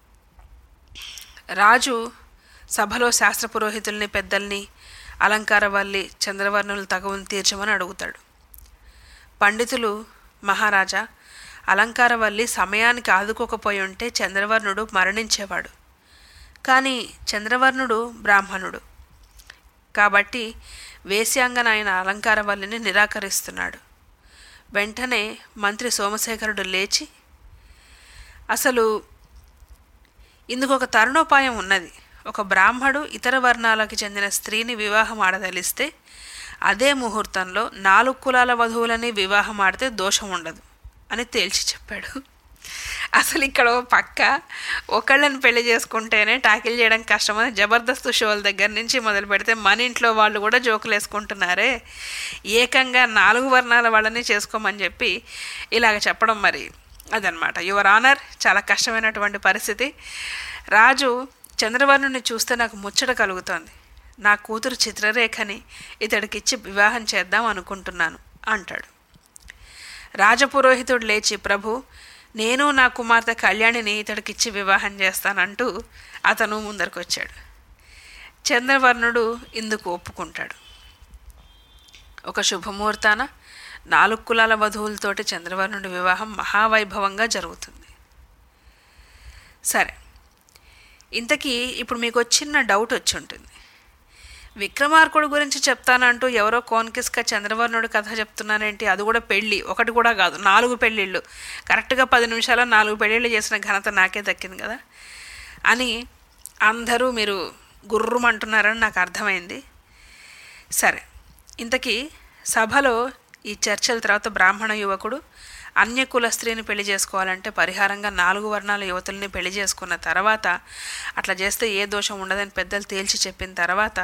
రాజు సభలో శాస్త్ర పురోహితుల్ని పెద్దల్ని అలంకారవల్లి చంద్రవర్ణులు తగవును తీర్చమని అడుగుతాడు పండితులు మహారాజా అలంకారవల్లి సమయానికి ఆదుకోకపోయి ఉంటే చంద్రవర్ణుడు మరణించేవాడు కానీ చంద్రవర్ణుడు బ్రాహ్మణుడు కాబట్టి వేశ్యాంగన ఆయన అలంకారవల్లిని నిరాకరిస్తున్నాడు వెంటనే మంత్రి సోమశేఖరుడు లేచి అసలు ఇందుకు ఒక తరుణోపాయం ఉన్నది ఒక బ్రాహ్మడు ఇతర వర్ణాలకు చెందిన స్త్రీని వివాహం ఆడదలిస్తే అదే ముహూర్తంలో నాలుగు కులాల వధువులని వివాహం ఆడితే దోషం ఉండదు అని తేల్చి చెప్పాడు అసలు ఇక్కడ ఓ పక్క ఒకళ్ళని పెళ్లి చేసుకుంటేనే టాకిల్ చేయడం కష్టమని జబర్దస్త్ షోల దగ్గర నుంచి మొదలు పెడితే మన ఇంట్లో వాళ్ళు కూడా జోకులు వేసుకుంటున్నారే ఏకంగా నాలుగు వర్ణాల వాళ్ళని చేసుకోమని చెప్పి ఇలాగ చెప్పడం మరి అదనమాట యువర్ ఆనర్ చాలా కష్టమైనటువంటి పరిస్థితి రాజు చంద్రవర్ణుని చూస్తే నాకు ముచ్చట కలుగుతోంది నా కూతురు చిత్రరేఖని ఇతడికిచ్చి వివాహం చేద్దాం అనుకుంటున్నాను అంటాడు రాజపురోహితుడు లేచి ప్రభు నేను నా కుమార్తె కళ్యాణిని ఇతడికిచ్చి వివాహం చేస్తానంటూ అతను ముందరకొచ్చాడు చంద్రవర్ణుడు ఇందుకు ఒప్పుకుంటాడు ఒక శుభముహూర్తాన నాలుగు కులాల వధువులతోటి చంద్రవర్ణుడి వివాహం మహావైభవంగా జరుగుతుంది సరే ఇంతకీ ఇప్పుడు మీకు చిన్న డౌట్ వచ్చి ఉంటుంది విక్రమార్కుడు గురించి చెప్తానంటూ ఎవరో కోన్కిస్క చంద్రవర్ణుడి కథ చెప్తున్నానేంటి అది కూడా పెళ్ళి ఒకటి కూడా కాదు నాలుగు పెళ్ళిళ్ళు కరెక్ట్గా పది నిమిషాల నాలుగు పెళ్ళిళ్ళు చేసిన ఘనత నాకే దక్కింది కదా అని అందరూ మీరు గుర్రుమంటున్నారని నాకు అర్థమైంది సరే ఇంతకీ సభలో ఈ చర్చల తర్వాత బ్రాహ్మణ యువకుడు అన్య కుల స్త్రీని పెళ్లి చేసుకోవాలంటే పరిహారంగా నాలుగు వర్ణాల యువతుల్ని పెళ్లి చేసుకున్న తర్వాత అట్లా చేస్తే ఏ దోషం ఉండదని పెద్దలు తేల్చి చెప్పిన తర్వాత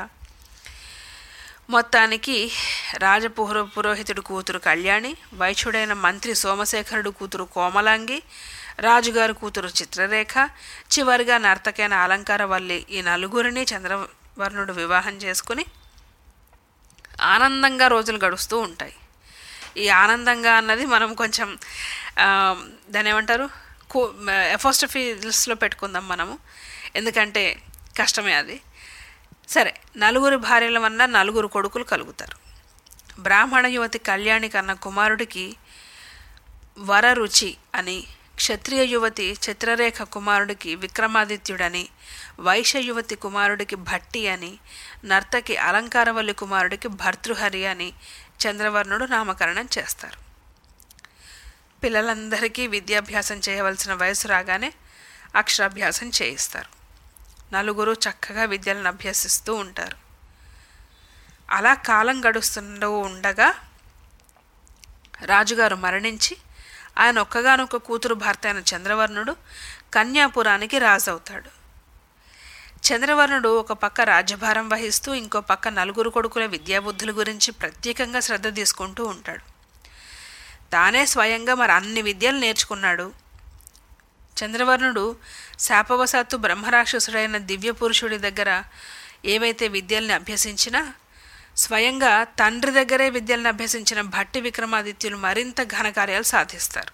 మొత్తానికి రాజపుర పురోహితుడి కూతురు కళ్యాణి వైశ్యుడైన మంత్రి సోమశేఖరుడు కూతురు కోమలాంగి రాజుగారి కూతురు చిత్రరేఖ చివరిగా నర్తకైన అలంకారవల్లి ఈ నలుగురిని చంద్రవర్ణుడు వివాహం చేసుకుని ఆనందంగా రోజులు గడుస్తూ ఉంటాయి ఈ ఆనందంగా అన్నది మనం కొంచెం ఆ, దాన్ని ఏమంటారు కో ఎఫోస్టఫీస్లో పెట్టుకుందాం మనము ఎందుకంటే కష్టమే అది సరే నలుగురు భార్యల వల్ల నలుగురు కొడుకులు కలుగుతారు బ్రాహ్మణ యువతి కళ్యాణి కన్న కుమారుడికి వరరుచి అని క్షత్రియ యువతి చిత్రరేఖ కుమారుడికి విక్రమాదిత్యుడని వైశ్య యువతి కుమారుడికి భట్టి అని నర్తకి అలంకారవల్లి కుమారుడికి భర్తృహరి అని చంద్రవర్ణుడు నామకరణం చేస్తారు పిల్లలందరికీ విద్యాభ్యాసం చేయవలసిన వయసు రాగానే అక్షరాభ్యాసం చేయిస్తారు నలుగురు చక్కగా విద్యలను అభ్యసిస్తూ ఉంటారు అలా కాలం గడుస్తుండూ ఉండగా రాజుగారు మరణించి ఆయన ఒక్కగానొక్క కూతురు భర్త అయిన చంద్రవర్ణుడు కన్యాపురానికి రాజవుతాడు చంద్రవర్ణుడు ఒక పక్క రాజ్యభారం వహిస్తూ ఇంకో పక్క నలుగురు కొడుకుల విద్యాబుద్ధుల గురించి ప్రత్యేకంగా శ్రద్ధ తీసుకుంటూ ఉంటాడు తానే స్వయంగా మరి అన్ని విద్యలు నేర్చుకున్నాడు చంద్రవర్ణుడు శాపవశాత్తు బ్రహ్మరాక్షసుడైన దివ్య పురుషుడి దగ్గర ఏవైతే విద్యల్ని అభ్యసించినా స్వయంగా తండ్రి దగ్గరే విద్యలను అభ్యసించిన భట్టి విక్రమాదిత్యులు మరింత ఘనకార్యాలు సాధిస్తారు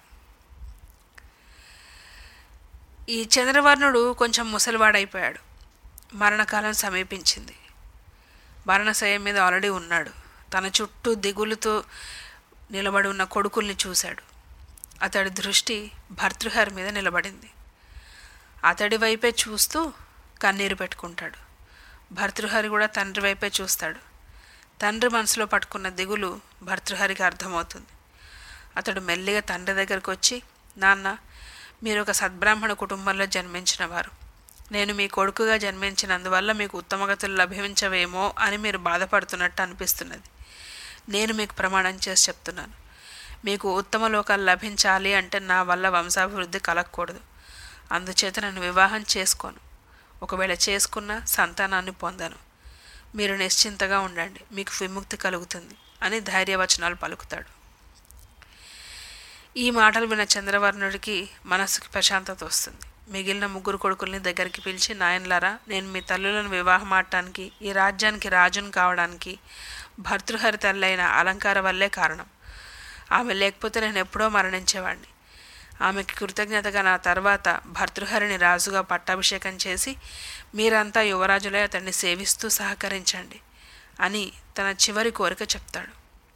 ఈ చంద్రవర్ణుడు కొంచెం ముసలివాడైపోయాడు మరణకాలం సమీపించింది మరణశయం మీద ఆల్రెడీ ఉన్నాడు తన చుట్టూ దిగులుతో నిలబడి ఉన్న కొడుకుల్ని చూశాడు అతడి దృష్టి భర్తృహరి మీద నిలబడింది అతడి వైపే చూస్తూ కన్నీరు పెట్టుకుంటాడు భర్తృహరి కూడా తండ్రి వైపే చూస్తాడు తండ్రి మనసులో పట్టుకున్న దిగులు భర్తృహరికి అర్థమవుతుంది అతడు మెల్లిగా తండ్రి దగ్గరకు వచ్చి నాన్న మీరు ఒక సద్బ్రాహ్మణ కుటుంబంలో జన్మించిన వారు నేను మీ కొడుకుగా జన్మించినందువల్ల మీకు ఉత్తమగతులు లభించవేమో అని మీరు బాధపడుతున్నట్టు అనిపిస్తున్నది నేను మీకు ప్రమాణం చేసి చెప్తున్నాను మీకు ఉత్తమ లోకాలు లభించాలి అంటే నా వల్ల వంశాభివృద్ధి కలగకూడదు అందుచేత నేను వివాహం చేసుకోను ఒకవేళ చేసుకున్న సంతానాన్ని పొందాను మీరు నిశ్చింతగా ఉండండి మీకు విముక్తి కలుగుతుంది అని ధైర్యవచనాలు పలుకుతాడు ఈ మాటలు విన్న చంద్రవర్ణుడికి మనస్సుకి ప్రశాంతత వస్తుంది మిగిలిన ముగ్గురు కొడుకుల్ని దగ్గరికి పిలిచి నాయనలారా నేను మీ తల్లులను వివాహం ఆడటానికి ఈ రాజ్యానికి రాజును కావడానికి భర్తృహరి తల్లైన అలంకార వల్లే కారణం ఆమె లేకపోతే నేను ఎప్పుడో మరణించేవాడిని ఆమెకి కృతజ్ఞతగా నా తర్వాత భర్తృహరిని రాజుగా పట్టాభిషేకం చేసి మీరంతా యువరాజులై అతన్ని సేవిస్తూ సహకరించండి అని తన చివరి కోరిక చెప్తాడు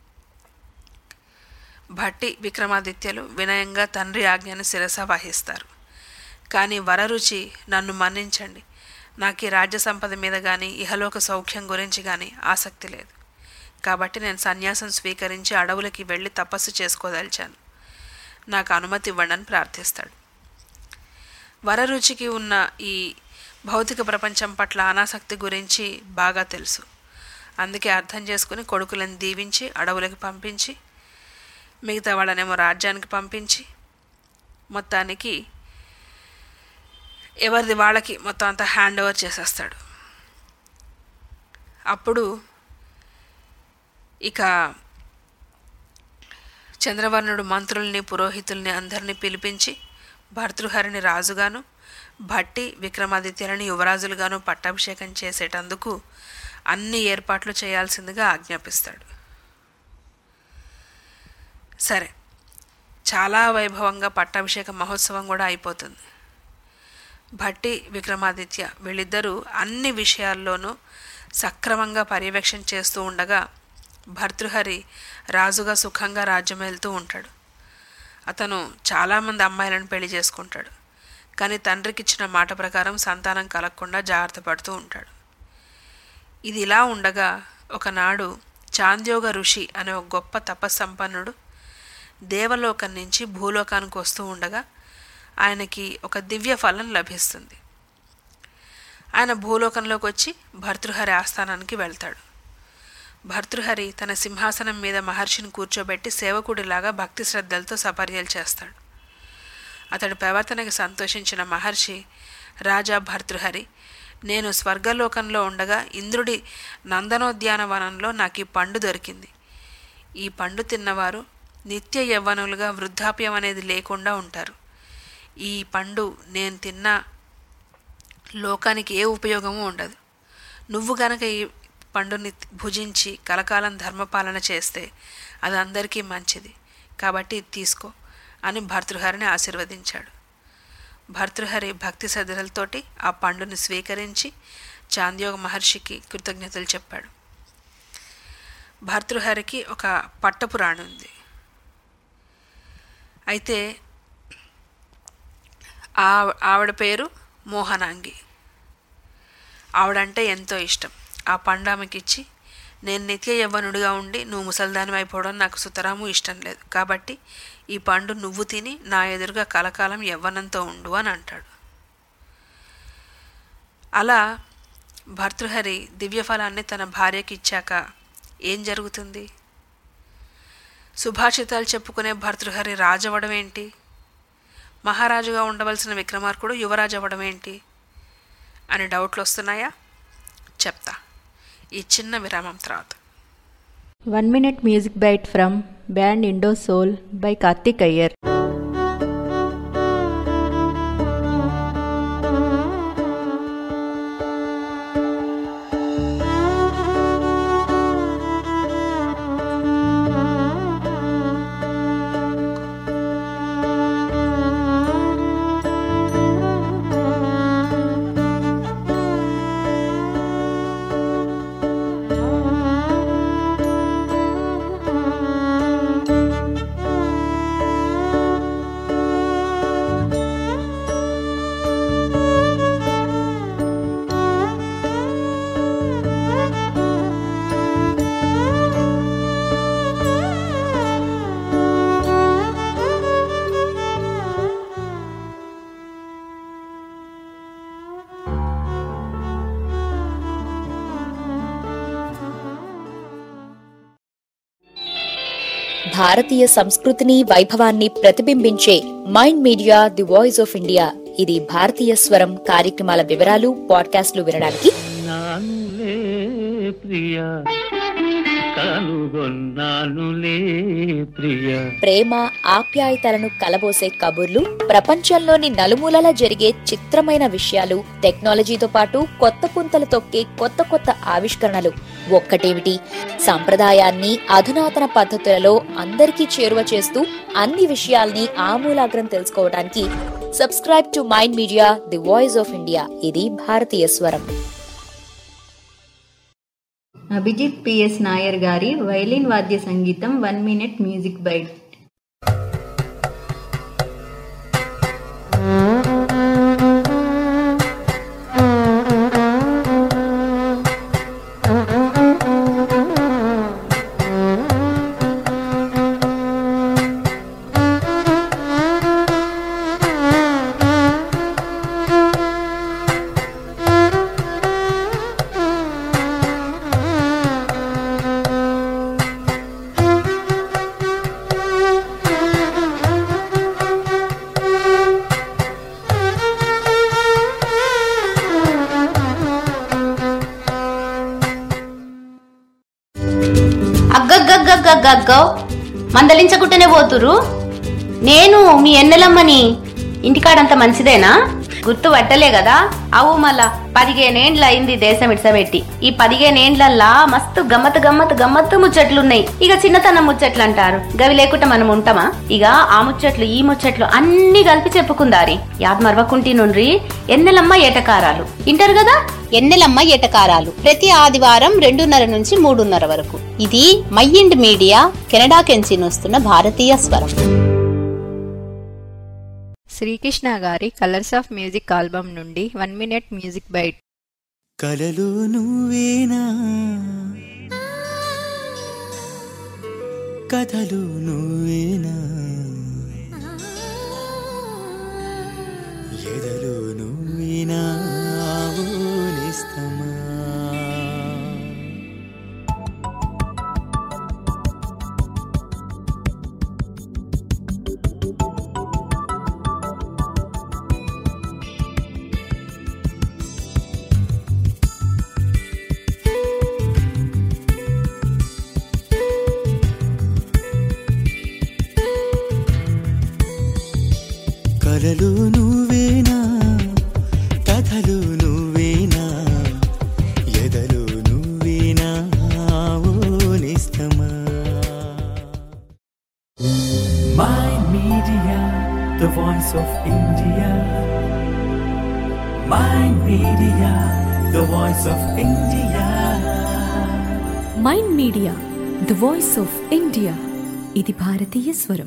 భట్టి విక్రమాదిత్యలు వినయంగా తండ్రి ఆజ్ఞను శిరస వహిస్తారు కానీ వరరుచి నన్ను మన్నించండి నాకు ఈ రాజ్య సంపద మీద కానీ ఇహలోక సౌఖ్యం గురించి కానీ ఆసక్తి లేదు కాబట్టి నేను సన్యాసం స్వీకరించి అడవులకి వెళ్ళి తపస్సు చేసుకోదలిచాను నాకు అనుమతి ఇవ్వండి అని ప్రార్థిస్తాడు వరరుచికి ఉన్న ఈ భౌతిక ప్రపంచం పట్ల అనాసక్తి గురించి బాగా తెలుసు అందుకే అర్థం చేసుకుని కొడుకులను దీవించి అడవులకు పంపించి మిగతా వాళ్ళనేమో రాజ్యానికి పంపించి మొత్తానికి ఎవరిది వాళ్ళకి మొత్తం అంతా హ్యాండ్ ఓవర్ చేసేస్తాడు అప్పుడు ఇక చంద్రవర్ణుడు మంత్రుల్ని పురోహితుల్ని అందరినీ పిలిపించి భర్తృహరిని రాజుగాను భట్టి విక్రమాదిత్యులని యువరాజులుగాను పట్టాభిషేకం చేసేటందుకు అన్ని ఏర్పాట్లు చేయాల్సిందిగా ఆజ్ఞాపిస్తాడు సరే చాలా వైభవంగా పట్టాభిషేక మహోత్సవం కూడా అయిపోతుంది భట్టి విక్రమాదిత్య వీళ్ళిద్దరూ అన్ని విషయాల్లోనూ సక్రమంగా పర్యవేక్షణ చేస్తూ ఉండగా భర్తృహరి రాజుగా సుఖంగా రాజ్యం వెళ్తూ ఉంటాడు అతను చాలామంది అమ్మాయిలను పెళ్లి చేసుకుంటాడు కానీ తండ్రికి ఇచ్చిన మాట ప్రకారం సంతానం కలగకుండా జాగ్రత్త పడుతూ ఉంటాడు ఇది ఇలా ఉండగా ఒకనాడు చాంద్యోగ ఋషి అనే ఒక గొప్ప తపస్సంపన్నుడు దేవలోకం నుంచి భూలోకానికి వస్తూ ఉండగా ఆయనకి ఒక దివ్య ఫలం లభిస్తుంది ఆయన భూలోకంలోకి వచ్చి భర్తృహరి ఆస్థానానికి వెళ్తాడు భర్తృహరి తన సింహాసనం మీద మహర్షిని కూర్చోబెట్టి సేవకుడిలాగా భక్తి శ్రద్ధలతో సపర్యలు చేస్తాడు అతడి ప్రవర్తనకి సంతోషించిన మహర్షి రాజా భర్తృహరి నేను స్వర్గలోకంలో ఉండగా ఇంద్రుడి నందనోద్యానవనంలో నాకు ఈ పండు దొరికింది ఈ పండు తిన్నవారు నిత్య యవ్వనులుగా వృద్ధాప్యం అనేది లేకుండా ఉంటారు ఈ పండు నేను తిన్న లోకానికి ఏ ఉపయోగము ఉండదు నువ్వు గనక ఈ పండుని భుజించి కలకాలం ధర్మపాలన చేస్తే అది అందరికీ మంచిది కాబట్టి ఇది తీసుకో అని భర్తృహరిని ఆశీర్వదించాడు భర్తృహరి భక్తి శ్రద్ధలతోటి ఆ పండుని స్వీకరించి చాంద్యోగ మహర్షికి కృతజ్ఞతలు చెప్పాడు భర్తృహరికి ఒక పట్టపురాణి ఉంది అయితే ఆ ఆవిడ పేరు మోహనాంగి ఆవిడంటే ఎంతో ఇష్టం ఆ పండు ఆమెకి ఇచ్చి నేను నిత్య యవ్వనుడిగా ఉండి నువ్వు ముసల్దాని అయిపోవడం నాకు సుతరాము ఇష్టం లేదు కాబట్టి ఈ పండు నువ్వు తిని నా ఎదురుగా కలకాలం యవ్వనంతో ఉండు అని అంటాడు అలా భర్తృహరి దివ్యఫలాన్ని తన భార్యకి ఇచ్చాక ఏం జరుగుతుంది సుభాషితాలు చెప్పుకునే భర్తృహరి రాజవడం ఏంటి మహారాజుగా ఉండవలసిన విక్రమార్కుడు యువరాజు అవ్వడం ఏంటి అని డౌట్లు వస్తున్నాయా చెప్తా ఈ చిన్న విరామం తర్వాత one minute music bite from band Indo Soul by Karthik Iyer భారతీయ సంస్కృతిని వైభవాన్ని ప్రతిబింబించే Mind Media the voice of India ఇది భారతీయ స్వరం కార్యక్రమాల వివరాలు పాడ్కాస్ట్లు వినడానికి నానులే ప్రియ కనుగొన్నానులే ప్రియ ప్రేమ ఆప్యాయతలను కలబోసే కబుర్లు ప్రపంచంలోని నలుమూలలా జరిగే చిత్రమైన విషయాలు టెక్నాలజీతో పాటు కొత్త పుంతలు తొక్కే కొత్త కొత్త ఆవిష్కరణలు ఒక్కటేమిటి సంప్రదాయాన్ని అధునాతన పద్ధతులలో అందరికీ చేరువ చేస్తూ అన్ని విషయాల్ని ఆమూలాగ్రం తెలుసుకోవడానికి subscribe to Mind Media the voice of India ఇది భారతీయ స్వరం అభిజిత్ పిఎస్ నాయర్ గారి వైలిన్ వాద్య సంగీతం వన్ మినిట్ మ్యూజిక్ బైట్ అగ్గగ్గగ్గగ్గగ్గో మందలించకుంటేనే పోతురు నేను మీ ఎన్నెలమ్మని ఇంటికాడంత మంచిదేనా గుర్తు పట్టలే కదా అవు మళ్ళా పదిహేనేండ్ల అయింది దేశం ఇడ్సబెట్టి ఈ పదిహేనేండ్లల్లా మస్తు గమ్మత్ గమ్మత్ గమ్మత్తు ముచ్చట్లున్నాయి ఇక చిన్నతనం ముచ్చట్లు అంటారు గవి లేకుండా మనం ఉంటామా ఇక ఆ ముచ్చట్లు ఈ ముచ్చట్లు అన్ని కలిపి చెప్పుకుందారి యాద్ మరవకుంటి నుండ్రి ఎన్నెలమ్మ ఏటకారాలు ఇంటారు కదా ఎన్నెలమ్మ ఏటకారాలు ప్రతి ఆదివారం రెండున్నర నుంచి మూడున్నర వరకు ఇది మైండ్ మీడియా కెనడా కెంచి వస్తున్న భారతీయ స్వరం శ్రీకృష్ణ గారి కలర్స్ ఆఫ్ మ్యూజిక్ ఆల్బమ్ నుండి వన్ మినిట్ మ్యూజిక్ బైట్ కలలు నువ్వేనా కథలు నువ్వేనా ఎదలు నువ్వేనా ఆవులిస్తమా కలలు నువ్వేనా కథలు నువ్వేనా ఎదలు నువ్వేనా Mind Media, the voice of India. Mind Media the voice of India ఇది భారతీయ స్వరం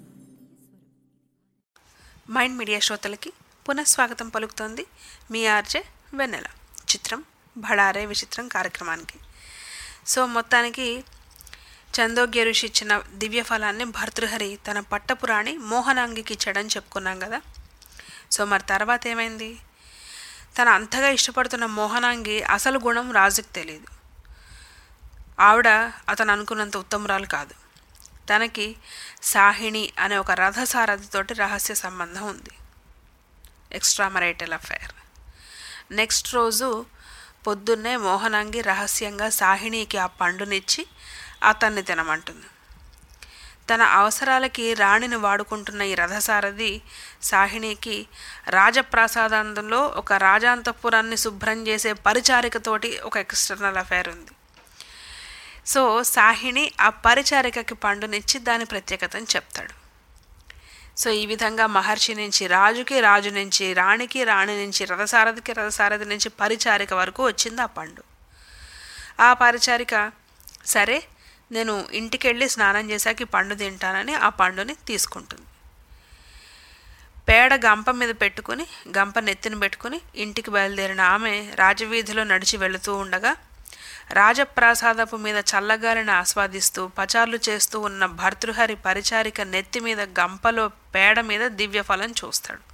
మైండ్ మీడియా శ్రోతలకి పునఃస్వాగతం పలుకుతోంది మీ ఆర్జే వెన్నెల చిత్రం భడారే విచిత్రం కార్యక్రమానికి సో మొత్తానికి చందోగ్య ఋషి ఇచ్చిన దివ్య ఫలాన్ని భర్తృహరి తన పట్టపురాణి మోహనాంగికి ఇచ్చాడని చెప్పుకున్నాం కదా సో మరి తర్వాత ఏమైంది తన అంతగా ఇష్టపడుతున్న మోహనాంగి అసలు గుణం రాజుకు తెలియదు ఆవిడ అతను అనుకున్నంత ఉత్తమురాలు కాదు తనకి సాహిణి అనే ఒక రథసారథితోటి రహస్య సంబంధం ఉంది ఎక్స్ట్రా మరైటల్ అఫైర్ నెక్స్ట్ రోజు పొద్దున్నే మోహనాంగి రహస్యంగా సాహిణికి ఆ పండునిచ్చి అతన్ని తినమంటుంది తన అవసరాలకి రాణిని వాడుకుంటున్న ఈ రథసారథి సాహిణికి రాజప్రాసాదంలో ఒక రాజాంతపురాన్ని శుభ్రం చేసే పరిచారికతోటి ఒక ఎక్స్టర్నల్ అఫైర్ ఉంది సో సాహిణి ఆ పరిచారికకి పండునిచ్చి దాని ప్రత్యేకతను చెప్తాడు సో ఈ విధంగా మహర్షి నుంచి రాజుకి రాజు నుంచి రాణికి రాణి నుంచి రథసారథికి రథసారథి నుంచి పరిచారిక వరకు వచ్చింది ఆ పండు ఆ పరిచారిక సరే నేను ఇంటికి వెళ్ళి స్నానం చేశాక ఈ పండు తింటానని ఆ పండుని తీసుకుంటుంది పేడ గంప మీద పెట్టుకుని గంప నెత్తిన పెట్టుకుని ఇంటికి బయలుదేరిన ఆమె రాజవీధిలో నడిచి వెళుతూ ఉండగా రాజప్రాసాదపు మీద చల్లగాలిని ఆస్వాదిస్తూ పచార్లు చేస్తూ ఉన్న భర్తృహరి పరిచారిక నెత్తి మీద గంపలో పేడ మీద దివ్యఫలం చూస్తాడు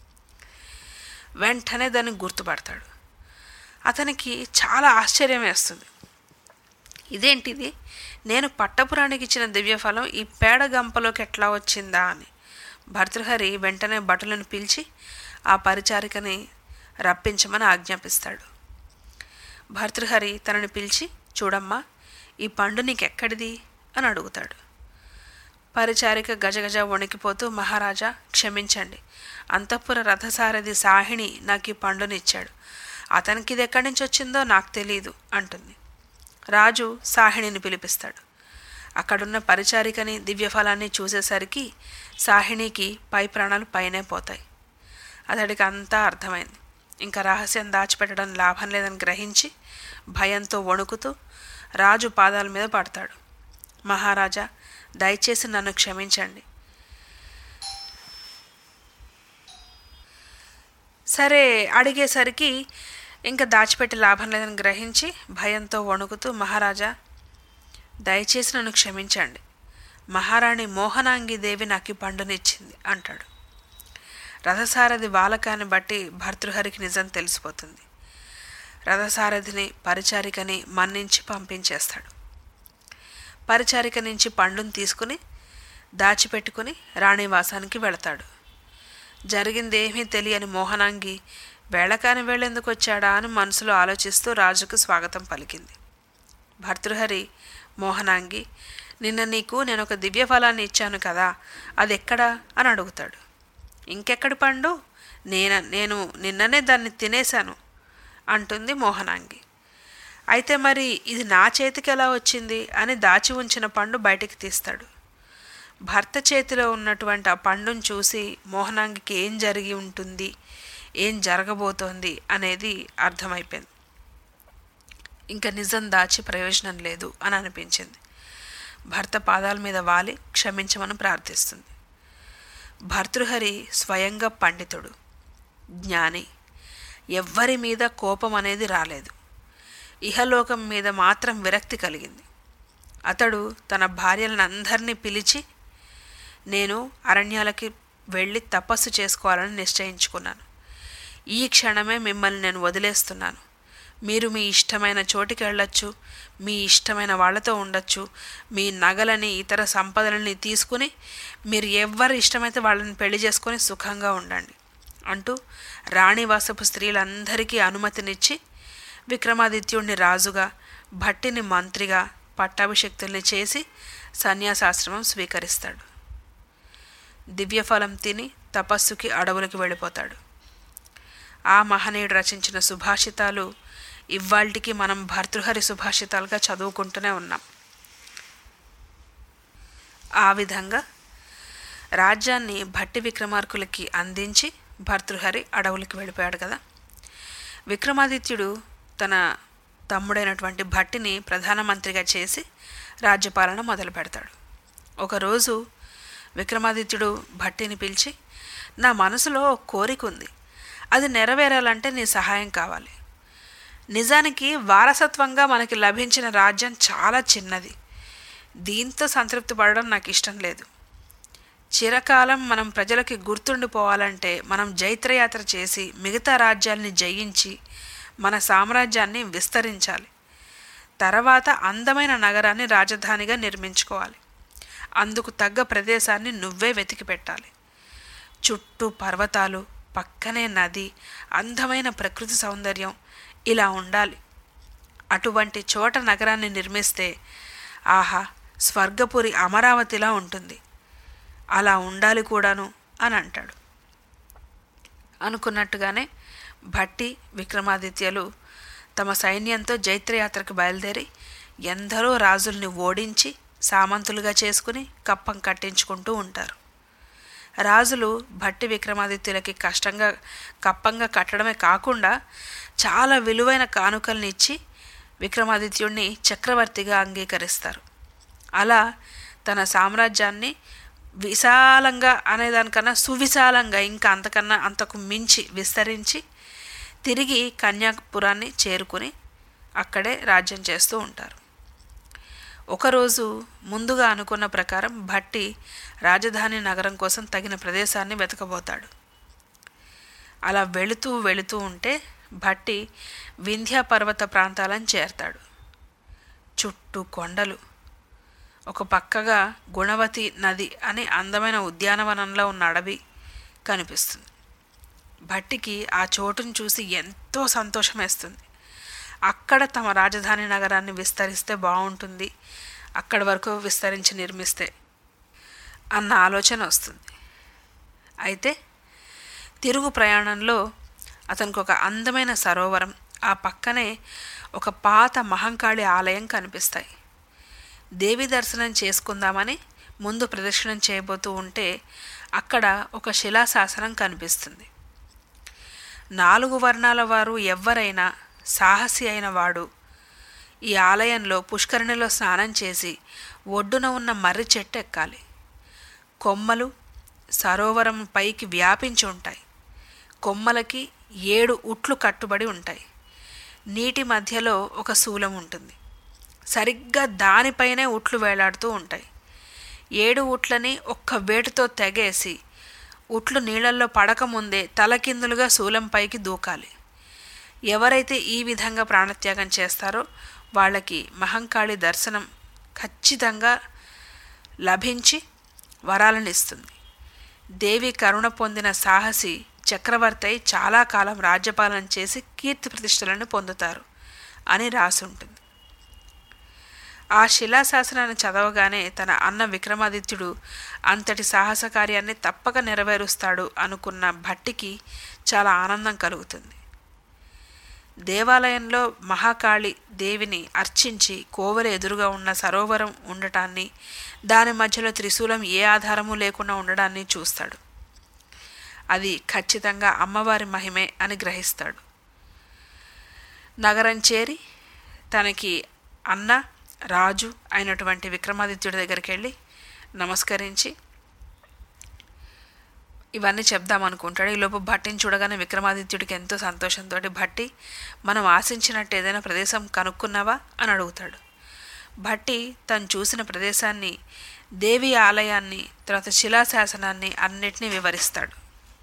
వెంటనే దాన్ని గుర్తుపడతాడు అతనికి చాలా ఆశ్చర్యం వేస్తుంది ఇదేంటిది నేను పట్టపురానికి ఇచ్చిన దివ్యఫలం ఈ పేడ గంపలోకి ఎట్లా వచ్చిందా అని భర్తృహరి వెంటనే భటులను పిలిచి ఆ పరిచారికని రప్పించమని ఆజ్ఞాపిస్తాడు భర్తృహరి తనని పిలిచి చూడమ్మా ఈ పండు నీకెక్కడిది అని అడుగుతాడు పరిచారిక గజగజ వణికిపోతూ మహారాజా క్షమించండి అంతఃపుర రథసారథి సాహిణి నాకు ఈ పండునిచ్చాడు అతనికి ఇది ఎక్కడి నుంచి వచ్చిందో నాకు తెలియదు అంటుంది రాజు సాహిణిని పిలిపిస్తాడు అక్కడున్న పరిచారికని దివ్యఫలాన్ని చూసేసరికి సాహిణికి పై ప్రాణాలు పైనే పోతాయి అతడికి అంతా అర్థమైంది ఇంకా రహస్యం దాచిపెట్టడం లాభం లేదని గ్రహించి భయంతో వణుకుతూ రాజు పాదాల మీద పడతాడు మహారాజా దయచేసి నన్ను క్షమించండి సరే అడిగేసరికి ఇంకా దాచిపెట్టి లాభం లేదని గ్రహించి భయంతో వణుకుతూ మహారాజా దయచేసి నన్ను క్షమించండి మహారాణి మోహనాంగి దేవి నాకు ఈ పండునిచ్చింది అంటాడు రథసారథి వాలకాన్ని బట్టి భర్తృహరికి నిజం తెలిసిపోతుంది రథసారథిని పరిచారికని మన్నించి పంపించేస్తాడు పరిచారిక నుంచి పండుని తీసుకుని దాచిపెట్టుకుని రాణివాసానికి వెళతాడు జరిగిందేమీ తెలియని మోహనాంగి వేళకాని వేళెందుకు వచ్చాడా అని మనసులో ఆలోచిస్తూ రాజుకు స్వాగతం పలికింది భర్తృహరి మోహనాంగి నిన్న నీకు నేను ఒక దివ్య ఫలాన్ని ఇచ్చాను కదా అది ఎక్కడా అని అడుగుతాడు ఇంకెక్కడి పండు నేను నేను నిన్ననే దాన్ని తినేశాను అంటుంది మోహనాంగి అయితే మరి ఇది నా చేతికి ఎలా వచ్చింది అని దాచి ఉంచిన పండు బయటికి తీస్తాడు భర్త చేతిలో ఉన్నటువంటి ఆ పండును చూసి మోహనాంగికి ఏం జరిగి ఉంటుంది ఏం జరగబోతోంది అనేది అర్థమైపోయింది ఇంకా నిజం దాచి ప్రయోజనం లేదు అని అనిపించింది భర్త పాదాల మీద వాలి క్షమించమని ప్రార్థిస్తుంది భర్తృహరి స్వయంగా పండితుడు జ్ఞాని ఎవ్వరి మీద కోపం అనేది రాలేదు ఇహలోకం మీద మాత్రం విరక్తి కలిగింది అతడు తన భార్యలను అందరినీ పిలిచి నేను అరణ్యాలకి వెళ్ళి తపస్సు చేసుకోవాలని నిశ్చయించుకున్నాను ఈ క్షణమే మిమ్మల్ని నేను వదిలేస్తున్నాను మీరు మీ ఇష్టమైన చోటికి వెళ్ళొచ్చు మీ ఇష్టమైన వాళ్ళతో ఉండొచ్చు మీ నగలని ఇతర సంపదలని తీసుకుని మీరు ఎవరు ఇష్టమైతే వాళ్ళని పెళ్లి చేసుకొని సుఖంగా ఉండండి అంటూ రాణివాసపు స్త్రీలందరికీ అనుమతినిచ్చి విక్రమాదిత్యుడిని రాజుగా భట్టిని మంత్రిగా పట్టాభిషక్తుల్ని చేసి సన్యాసాశ్రమం స్వీకరిస్తాడు దివ్యఫలం తిని తపస్సుకి అడవులకు వెళ్ళిపోతాడు ఆ మహనీయుడు రచించిన సుభాషితాలు ఇవాల్టికి మనం భర్తృహరి సుభాషితాలుగా చదువుకుంటూనే ఉన్నాం ఆ విధంగా రాజ్యాన్ని భట్టి విక్రమార్కులకి అందించి భర్తృహరి అడవులకి వెళ్ళిపోయాడు కదా విక్రమాదిత్యుడు తన తమ్ముడైనటువంటి భట్టిని ప్రధానమంత్రిగా చేసి రాజ్యపాలన మొదలు పెడతాడు ఒకరోజు విక్రమాదిత్యుడు భట్టిని పిలిచి నా మనసులో ఒక కోరిక ఉంది అది నెరవేరాలంటే నీ సహాయం కావాలి నిజానికి వారసత్వంగా మనకి లభించిన రాజ్యం చాలా చిన్నది దీంతో సంతృప్తి పడడం నాకు ఇష్టం లేదు చిరకాలం మనం ప్రజలకి గుర్తుండిపోవాలంటే మనం జైత్రయాత్ర చేసి మిగతా రాజ్యాల్ని జయించి మన సామ్రాజ్యాన్ని విస్తరించాలి తర్వాత అందమైన నగరాన్ని రాజధానిగా నిర్మించుకోవాలి అందుకు తగ్గ ప్రదేశాన్ని నువ్వే వెతికి పెట్టాలి చుట్టూ పర్వతాలు పక్కనే నది అందమైన ప్రకృతి సౌందర్యం ఇలా ఉండాలి అటువంటి చోట నగరాన్ని నిర్మిస్తే ఆహా స్వర్గపురి అమరావతిలా ఉంటుంది అలా ఉండాలి కూడాను అని అంటాడు అనుకున్నట్టుగానే భట్టి విక్రమాదిత్యలు తమ సైన్యంతో జైత్రయాత్రకు బయలుదేరి ఎందరో రాజుల్ని ఓడించి సామంతులుగా చేసుకుని కప్పం కట్టించుకుంటూ ఉంటారు రాజులు భట్టి విక్రమాదిత్యులకి కష్టంగా కప్పంగా కట్టడమే కాకుండా చాలా విలువైన కానుకల్ని ఇచ్చి విక్రమాదిత్యుడిని చక్రవర్తిగా అంగీకరిస్తారు అలా తన సామ్రాజ్యాన్ని విశాలంగా అనేదానికన్నా సువిశాలంగా ఇంకా అంతకన్నా అంతకు మించి విస్తరించి తిరిగి కన్యాపురాన్ని చేరుకుని అక్కడే రాజ్యం చేస్తూ ఉంటారు ఒకరోజు ముందుగా అనుకున్న ప్రకారం భట్టి రాజధాని నగరం కోసం తగిన ప్రదేశాన్ని వెతకబోతాడు అలా వెళుతూ వెళుతూ ఉంటే భట్టి వింధ్య పర్వత ప్రాంతాలను చేరతాడు చుట్టూ కొండలు ఒక పక్కగా గుణవతి నది అని అందమైన ఉద్యానవనంలో ఉన్న అడవి కనిపిస్తుంది భట్టికి ఆ చోటును చూసి ఎంతో సంతోషం వేస్తుంది అక్కడ తమ రాజధాని నగరాన్ని విస్తరిస్తే బాగుంటుంది అక్కడి వరకు విస్తరించి నిర్మిస్తే అన్న ఆలోచన వస్తుంది అయితే తిరుగు ప్రయాణంలో అతనికి ఒక అందమైన సరోవరం ఆ పక్కనే ఒక పాత మహంకాళి ఆలయం కనిపిస్తాయి దేవి దర్శనం చేసుకుందామని ముందు ప్రదక్షిణం చేయబోతూ ఉంటే అక్కడ ఒక శిలాశాసనం కనిపిస్తుంది నాలుగు వర్ణాల వారు ఎవ్వరైనా సాహసి అయిన వాడు ఈ ఆలయంలో పుష్కరిణిలో స్నానం చేసి ఒడ్డున ఉన్న మర్రి చెట్టు ఎక్కాలి కొమ్మలు సరోవరం పైకి వ్యాపించి ఉంటాయి కొమ్మలకి ఏడు ఉట్లు కట్టుబడి ఉంటాయి నీటి మధ్యలో ఒక శూలం ఉంటుంది సరిగ్గా దానిపైనే ఉట్లు వేలాడుతూ ఉంటాయి ఏడు ఉట్లని ఒక్క వేటుతో తెగేసి ఉట్లు నీళ్ళల్లో పడకముందే తలకిందులుగా శూలం పైకి దూకాలి ఎవరైతే ఈ విధంగా ప్రాణత్యాగం చేస్తారో వాళ్ళకి మహంకాళి దర్శనం ఖచ్చితంగా లభించి వరాలను ఇస్తుంది దేవి కరుణ పొందిన సాహసి చక్రవర్తి అయి చాలా కాలం రాజ్యపాలన చేసి కీర్తి ప్రతిష్టలను పొందుతారు అని రాసి ఉంటుంది ఆ శిలాశాసనాన్ని చదవగానే తన అన్న విక్రమాదిత్యుడు అంతటి సాహస కార్యాన్ని తప్పక నెరవేరుస్తాడు అనుకున్న భట్టికి చాలా ఆనందం కలుగుతుంది దేవాలయంలో మహాకాళి దేవిని అర్చించి కోవెల ఎదురుగా ఉన్న సరోవరం ఉండటాన్ని దాని మధ్యలో త్రిశూలం ఏ ఆధారము లేకుండా ఉండడాన్ని చూస్తాడు అది ఖచ్చితంగా అమ్మవారి మహిమే అని గ్రహిస్తాడు నగరం చేరి తనకి అన్న రాజు అయినటువంటి విక్రమాదిత్యుడి దగ్గరికి వెళ్ళి నమస్కరించి ఇవన్నీ చెప్దాం అనుకుంటాడు ఈలోపు భట్టిని చూడగానే విక్రమాదిత్యుడికి ఎంతో సంతోషంతో భట్టి మనం ఆశించినట్టు ఏదైనా ప్రదేశం కనుక్కున్నావా అని అడుగుతాడు భట్టి తను చూసిన ప్రదేశాన్ని దేవి ఆలయాన్ని తర్వాత శిలాశాసనాన్ని అన్నిటినీ వివరిస్తాడు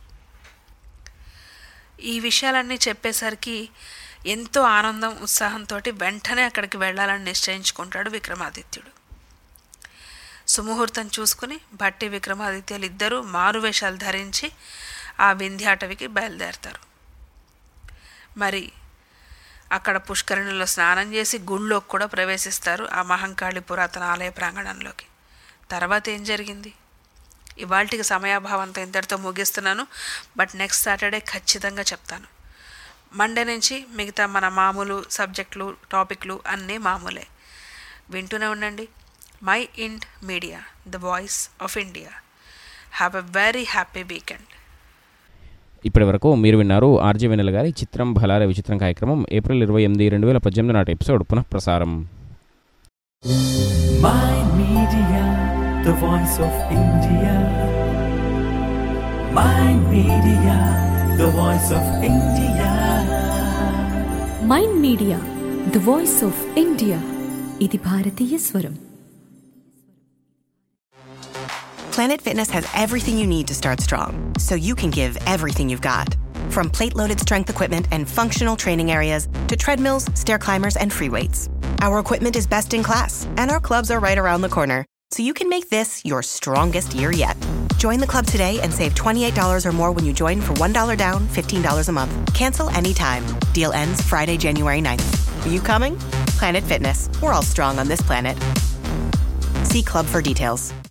ఈ విషయాలన్నీ చెప్పేసరికి ఎంతో ఆనందం ఉత్సాహంతో వెంటనే అక్కడికి వెళ్ళాలని నిశ్చయించుకుంటాడు విక్రమాదిత్యుడు సుముహూర్తం చూసుకుని భట్టి విక్రమాదిత్యులు ఇద్దరూ మారువేషాలు ధరించి ఆ వింధ్యాటవికి బయలుదేరతారు మరి అక్కడ పుష్కరిణిలో స్నానం చేసి గుళ్ళోకి కూడా ప్రవేశిస్తారు ఆ మహంకాళి పురాతన ఆలయ ప్రాంగణంలోకి తర్వాత ఏం జరిగింది ఇవాళకి సమయాభావంతో ఇంతటితో ముగిస్తున్నాను బట్ నెక్స్ట్ సాటర్డే ఖచ్చితంగా చెప్తాను మండే నుంచి మిగతా మన మామూలు సబ్జెక్టులు టాపిక్లు అన్నీ మామూలే వింటూనే ఉండండి Mind Media the voice of India have a very happy weekend ఇప్పటి వరకు మీరు విన్నారు ఆర్జే వెన్నెల గారి చిత్రం భలారే విచిత్రం కార్యక్రమం ఏప్రిల్ ఇరవై ఎనిమిది రెండు వేల పద్దెనిమిది నాటి ఎపిసోడ్ పునః ప్రసారం My Media, the voice of India. My Media, the voice of India. Mind Media the voice of India ఇది భారతీయ స్వరం Planet Fitness has everything you need to start strong, so you can give everything you've got. From plate loaded strength equipment and functional training areas to treadmills, stair climbers, and free weights. Our equipment is best in class, and our clubs are right around the corner, so you can make this your strongest year yet. Join the club today and save $28 or more when you join for $1 down, $15 a month. Cancel anytime. Deal ends Friday, January 9th. Are you coming? Planet Fitness. We're all strong on this planet. See club for details.